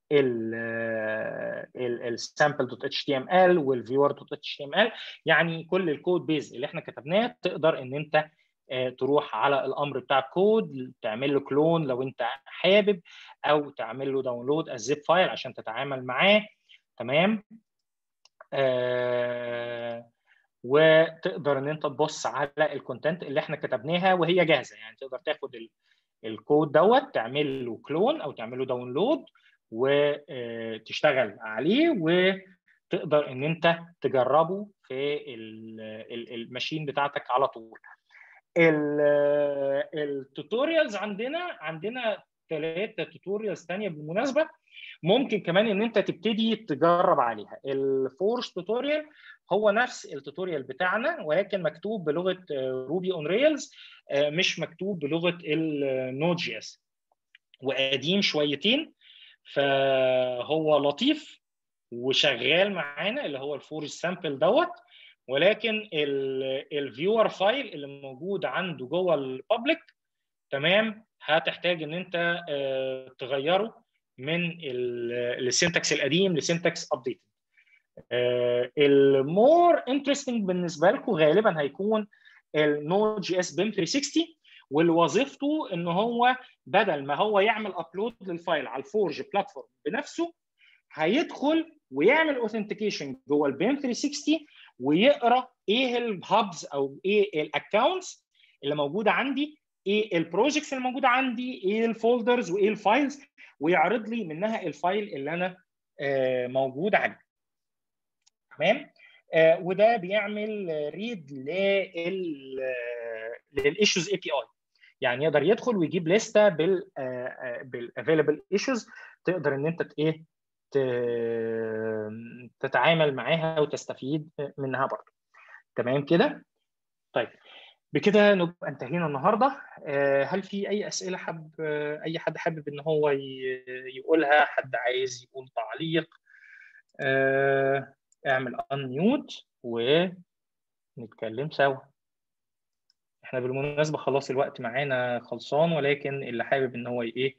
السامبل دوت اتش تي ام ال والفيور دوت اتش تي ام ال يعني كل الكود بيز اللي احنا كتبناه تقدر ان انت تروح على الامر بتاع الكود تعمل له كلون لو انت حابب او تعمل له داونلود الزيب فايل عشان تتعامل معاه تمام آه وتقدر ان انت تبص على الكونتنت اللي احنا كتبناها وهي جاهزه يعني تقدر تاخد الكود دوت تعمل له كلون او تعمل له داونلود وتشتغل عليه وتقدر ان انت تجربه في الماشين بتاعتك على طول التوتوريالز عندنا عندنا ثلاثه توتوريالز ثانيه بالمناسبه ممكن كمان ان انت تبتدي تجرب عليها الفورس توتوريال هو نفس التوتوريال بتاعنا ولكن مكتوب بلغه روبي اون ريلز مش مكتوب بلغه النود جي اس وقديم شويتين فهو لطيف وشغال معانا اللي هو الفورج سامبل دوت ولكن الفيور فايل اللي موجود عنده جوه البابليك تمام هتحتاج ان انت تغيره من السنتكس القديم لسنتكس ابديت المور انترستنج بالنسبه لكم غالبا هيكون النود جي اس بيم 360 واللي وظيفته ان هو بدل ما هو يعمل ابلود للفايل على الفورج بلاتفورم بنفسه هيدخل ويعمل اوثنتيكيشن جوه البيم 360 ويقرا ايه الهابز او ايه الاكونتس اللي موجوده عندي ايه البروجكتس اللي موجوده عندي ايه الفولدرز وايه الفايلز ويعرض لي منها الفايل اللي انا آه موجود عليه تمام آه وده بيعمل ريد لل للايشوز اي بي اي يعني يقدر يدخل ويجيب لسته بال بالافيلبل ايشوز تقدر ان انت ايه تتعامل معاها وتستفيد منها برضه تمام كده طيب بكده نبقى انتهينا النهارده هل في اي اسئله حب اي حد حابب ان هو يقولها حد عايز يقول تعليق اعمل انميوت ونتكلم سوا احنا بالمناسبه خلاص الوقت معانا خلصان ولكن اللي حابب ان هو ايه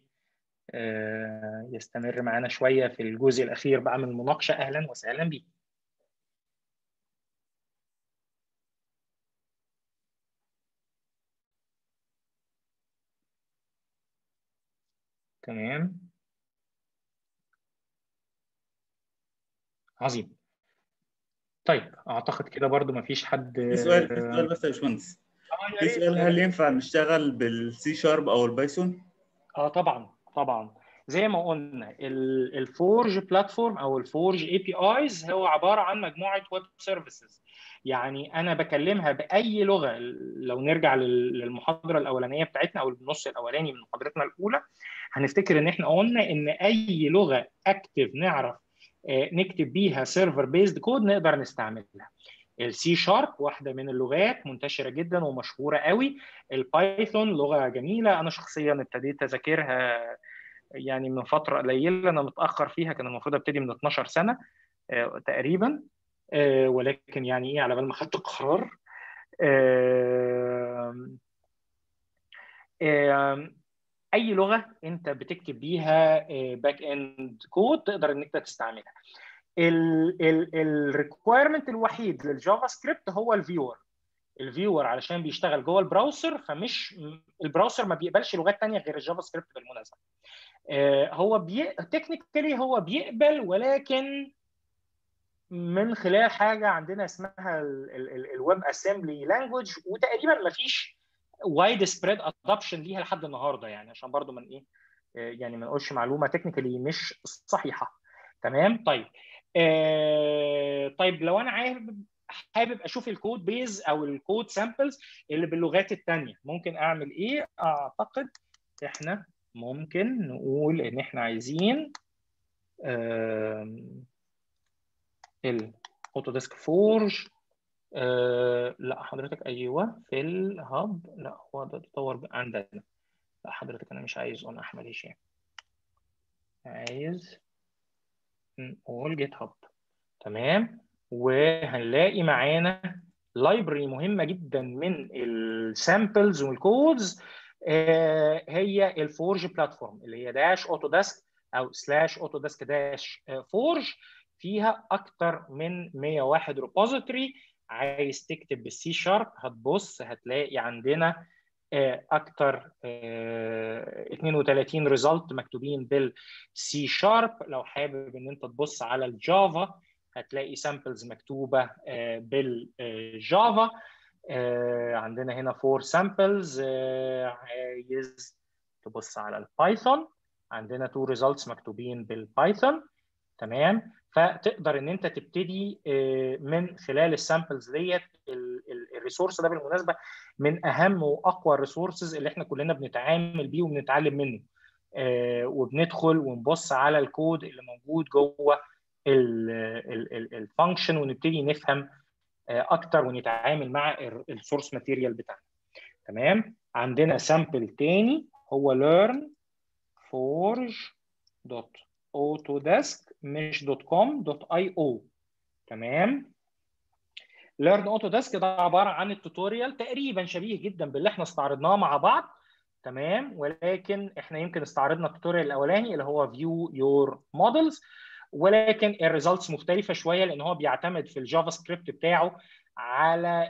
يستمر معانا شويه في الجزء الاخير بقى من المناقشه اهلا وسهلا بيه تمام عظيم طيب اعتقد كده برضو ما فيش حد في سؤال في سؤال بس يا باشمهندس في سؤال هل ينفع نشتغل بالسي شارب او البايثون؟ اه طبعا طبعا زي ما قلنا الفورج بلاتفورم او الفورج اي بي ايز هو عباره عن مجموعه ويب سيرفيسز يعني انا بكلمها باي لغه لو نرجع للمحاضره الاولانيه بتاعتنا او النص الاولاني من محاضرتنا الاولى هنفتكر ان احنا قلنا ان اي لغه اكتف نعرف نكتب بيها سيرفر بيزد كود نقدر نستعملها السي شارب واحده من اللغات منتشره جدا ومشهوره قوي البايثون لغه جميله انا شخصيا ابتديت اذاكرها يعني من فتره قليله انا متاخر فيها كان المفروض ابتدي من 12 سنه تقريبا ولكن يعني ايه على بال ما خدت القرار اي لغه انت بتكتب بيها باك اند كود تقدر انك تستعملها الريكويرمنت الوحيد للجافا سكريبت هو الفيور الفيور علشان بيشتغل جوه البراوسر فمش البراوسر ما بيقبلش لغات ثانيه غير الجافا سكريبت بالمناسبه هو بي... تكنيكالي هو بيقبل ولكن من خلال حاجه عندنا اسمها الويب اسمبلي لانجوج وتقريبا ما فيش وايد سبريد ادوبشن ليها لحد النهارده يعني عشان برضو من ايه يعني ما نقولش معلومه تكنيكالي مش صحيحه تمام طيب آه طيب لو انا حابب حابب اشوف الكود بيز او الكود سامبلز اللي باللغات الثانيه ممكن اعمل ايه اعتقد احنا ممكن نقول ان احنا عايزين الاوتوديسك فورج أه لا حضرتك ايوه في الهاب لا هو ده تطور عندنا لا حضرتك انا مش عايز اون احمد هشام عايز نقول جيت هاب تمام وهنلاقي معانا لايبرري مهمه جدا من السامبلز والكودز آه هي الفورج بلاتفورم اللي هي داش اوتوديسك او سلاش اوتوديسك داش فورج فيها اكتر من 101 ريبوزيتوري عايز تكتب بالسي شارب هتبص هتلاقي عندنا اكتر 32 ريزلت مكتوبين بالسي شارب لو حابب ان انت تبص على الجافا هتلاقي سامبلز مكتوبه بالجافا عندنا هنا فور سامبلز عايز تبص على البايثون عندنا تو ريزلتس مكتوبين بالبايثون تمام فتقدر ان انت تبتدي من خلال السامبلز ديت الريسورس ده بالمناسبه من اهم واقوى الريسورسز اللي احنا كلنا بنتعامل بيه وبنتعلم منه وبندخل ونبص على الكود اللي موجود جوه الفانكشن ونبتدي نفهم اكتر ونتعامل مع السورس ماتيريال بتاعنا تمام عندنا سامبل تاني هو learn forge دوت autodesk مش دوت كوم دوت اي او تمام ليرن اوتوديسك ده عباره عن التوتوريال تقريبا شبيه جدا باللي احنا استعرضناه مع بعض تمام ولكن احنا يمكن استعرضنا التوتوريال الاولاني اللي هو فيو يور مودلز ولكن الريزلتس مختلفه شويه لان هو بيعتمد في الجافا سكريبت بتاعه على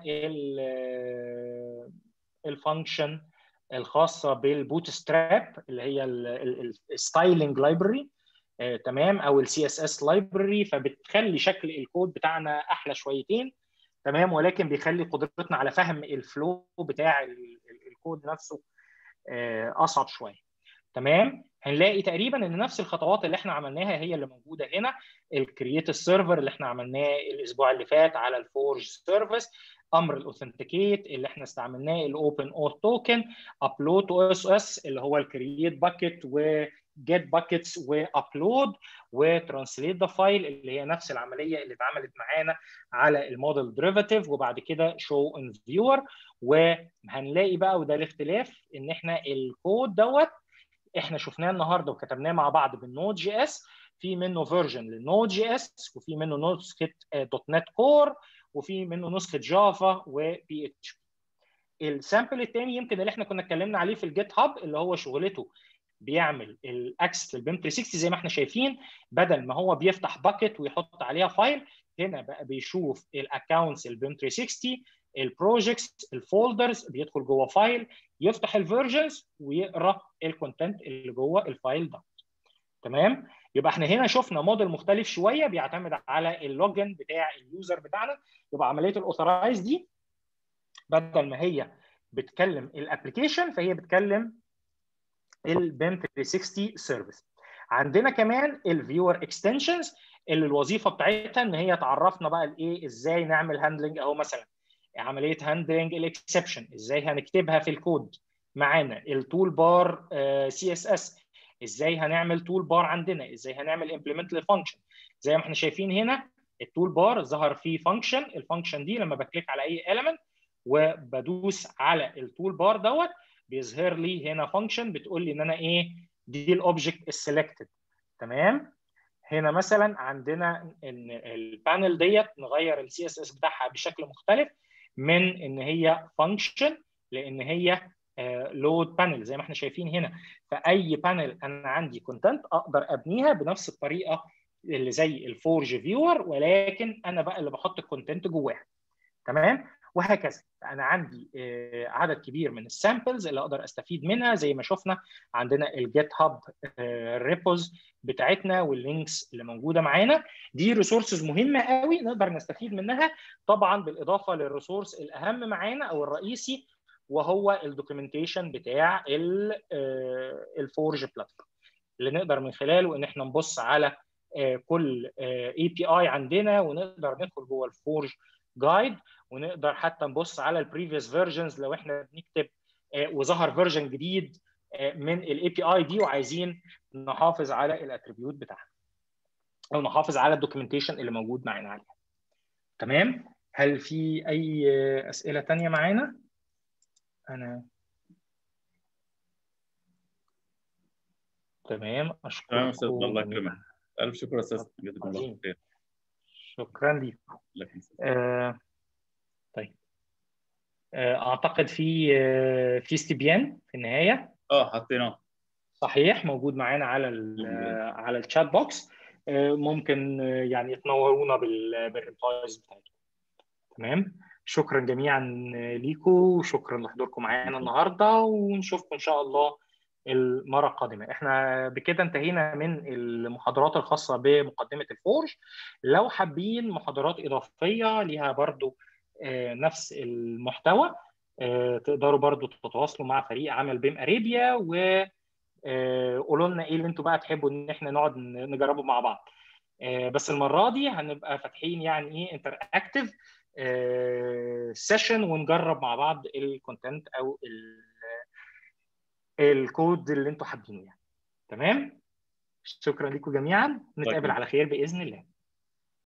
الفانكشن الخاصه بالبوت ستراب اللي هي الستايلنج لايبرري تمام او السي اس اس لايبرري فبتخلي شكل الكود بتاعنا احلى شويتين تمام ولكن بيخلي قدرتنا على فهم الفلو بتاع الكود نفسه اصعب شويه تمام هنلاقي تقريبا ان نفس الخطوات اللي احنا عملناها هي اللي موجوده هنا الكرييت السيرفر اللي احنا عملناه الاسبوع اللي فات على الفورج سيرفيس امر الاوثنتيكيت اللي احنا استعملناه الاوبن اوث توكن ابلود تو اس اس اللي هو الكرييت باكيت و get buckets وابلود وترانسليت ذا فايل اللي هي نفس العمليه اللي اتعملت معانا على الموديل ديريفاتيف وبعد كده شو ان فيور وهنلاقي بقى وده الاختلاف ان احنا الكود دوت احنا شفناه النهارده وكتبناه مع بعض بالنود جي اس في منه فيرجن للنود جي اس وفي منه نسخه دوت نت كور وفي منه نسخه جافا وبي اتش بي السامبل الثاني يمكن اللي احنا كنا اتكلمنا عليه في الجيت هاب اللي هو شغلته بيعمل الاكسس للبيم 360 زي ما احنا شايفين بدل ما هو بيفتح باكت ويحط عليها فايل هنا بقى بيشوف الاكونتس البيم 360 البروجكتس الفولدرز بيدخل جوه فايل يفتح الفيرجنز ويقرا الكونتنت اللي جوه الفايل ده تمام يبقى احنا هنا شفنا موديل مختلف شويه بيعتمد على اللوجن بتاع اليوزر بتاعنا يبقى عمليه الاوثرايز دي بدل ما هي بتكلم الابلكيشن فهي بتكلم البيم 360 سيرفيس عندنا كمان الفيور اكستنشنز اللي الوظيفه بتاعتها ان هي تعرفنا بقى الايه ازاي نعمل هاندلنج اهو مثلا عمليه هاندلنج الاكسبشن ازاي هنكتبها في الكود معانا التول بار سي اس اس ازاي هنعمل تول بار عندنا ازاي هنعمل امبلمنت للفانكشن زي ما احنا شايفين هنا التول بار ظهر فيه فانكشن الفانكشن دي لما بكليك على اي element وبدوس على التول بار دوت بيظهر لي هنا فانكشن بتقول لي ان انا ايه دي الاوبجكت السلكتد تمام هنا مثلا عندنا ان البانل ديت نغير السي اس اس بتاعها بشكل مختلف من ان هي فانكشن لان هي لود بانل زي ما احنا شايفين هنا فاي بانل انا عندي كونتنت اقدر ابنيها بنفس الطريقه اللي زي الفورج فيور ولكن انا بقى اللي بحط الكونتنت جواها تمام وهكذا انا عندي عدد كبير من السامبلز اللي اقدر استفيد منها زي ما شفنا عندنا الجيت هاب ريبوز بتاعتنا واللينكس اللي موجوده معانا دي ريسورسز مهمه قوي نقدر نستفيد منها طبعا بالاضافه للريسورس الاهم معانا او الرئيسي وهو الدوكيومنتيشن بتاع الفورج بلاتفورم اللي نقدر من خلاله ان احنا نبص على كل اي بي اي عندنا ونقدر ندخل جوه الفورج جايد ونقدر حتى نبص على البريفيوس فيرجنز لو احنا بنكتب وظهر فيرجن جديد من الاي بي اي دي وعايزين نحافظ على الاتريبيوت بتاعها او نحافظ على الدوكيومنتيشن اللي موجود معانا عليها تمام هل في اي اسئله ثانيه معانا انا تمام اشكرك تمام يا استاذ الله يكرمك الف شكر يا استاذ جزاكم الله خير شكرا لكم آه طيب آه اعتقد في آه في استبيان في النهايه اه حطيناه صحيح موجود معانا على على الشات بوكس ممكن يعني تنورونا بالريبلايز بتاعتكم تمام شكرا جميعا ليكم وشكرا لحضوركم معانا النهارده ونشوفكم ان شاء الله المره القادمه احنا بكده انتهينا من المحاضرات الخاصه بمقدمه الفورج لو حابين محاضرات اضافيه ليها برضو نفس المحتوى تقدروا برضو تتواصلوا مع فريق عمل بيم اريبيا و قولوا لنا ايه اللي انتوا بقى تحبوا ان احنا نقعد نجربه مع بعض بس المره دي هنبقى فاتحين يعني ايه انتر اكتف سيشن ونجرب مع بعض الكونتنت او الكود اللي انتوا حابينه يعني تمام شكرا لكم جميعا نتقابل على خير باذن الله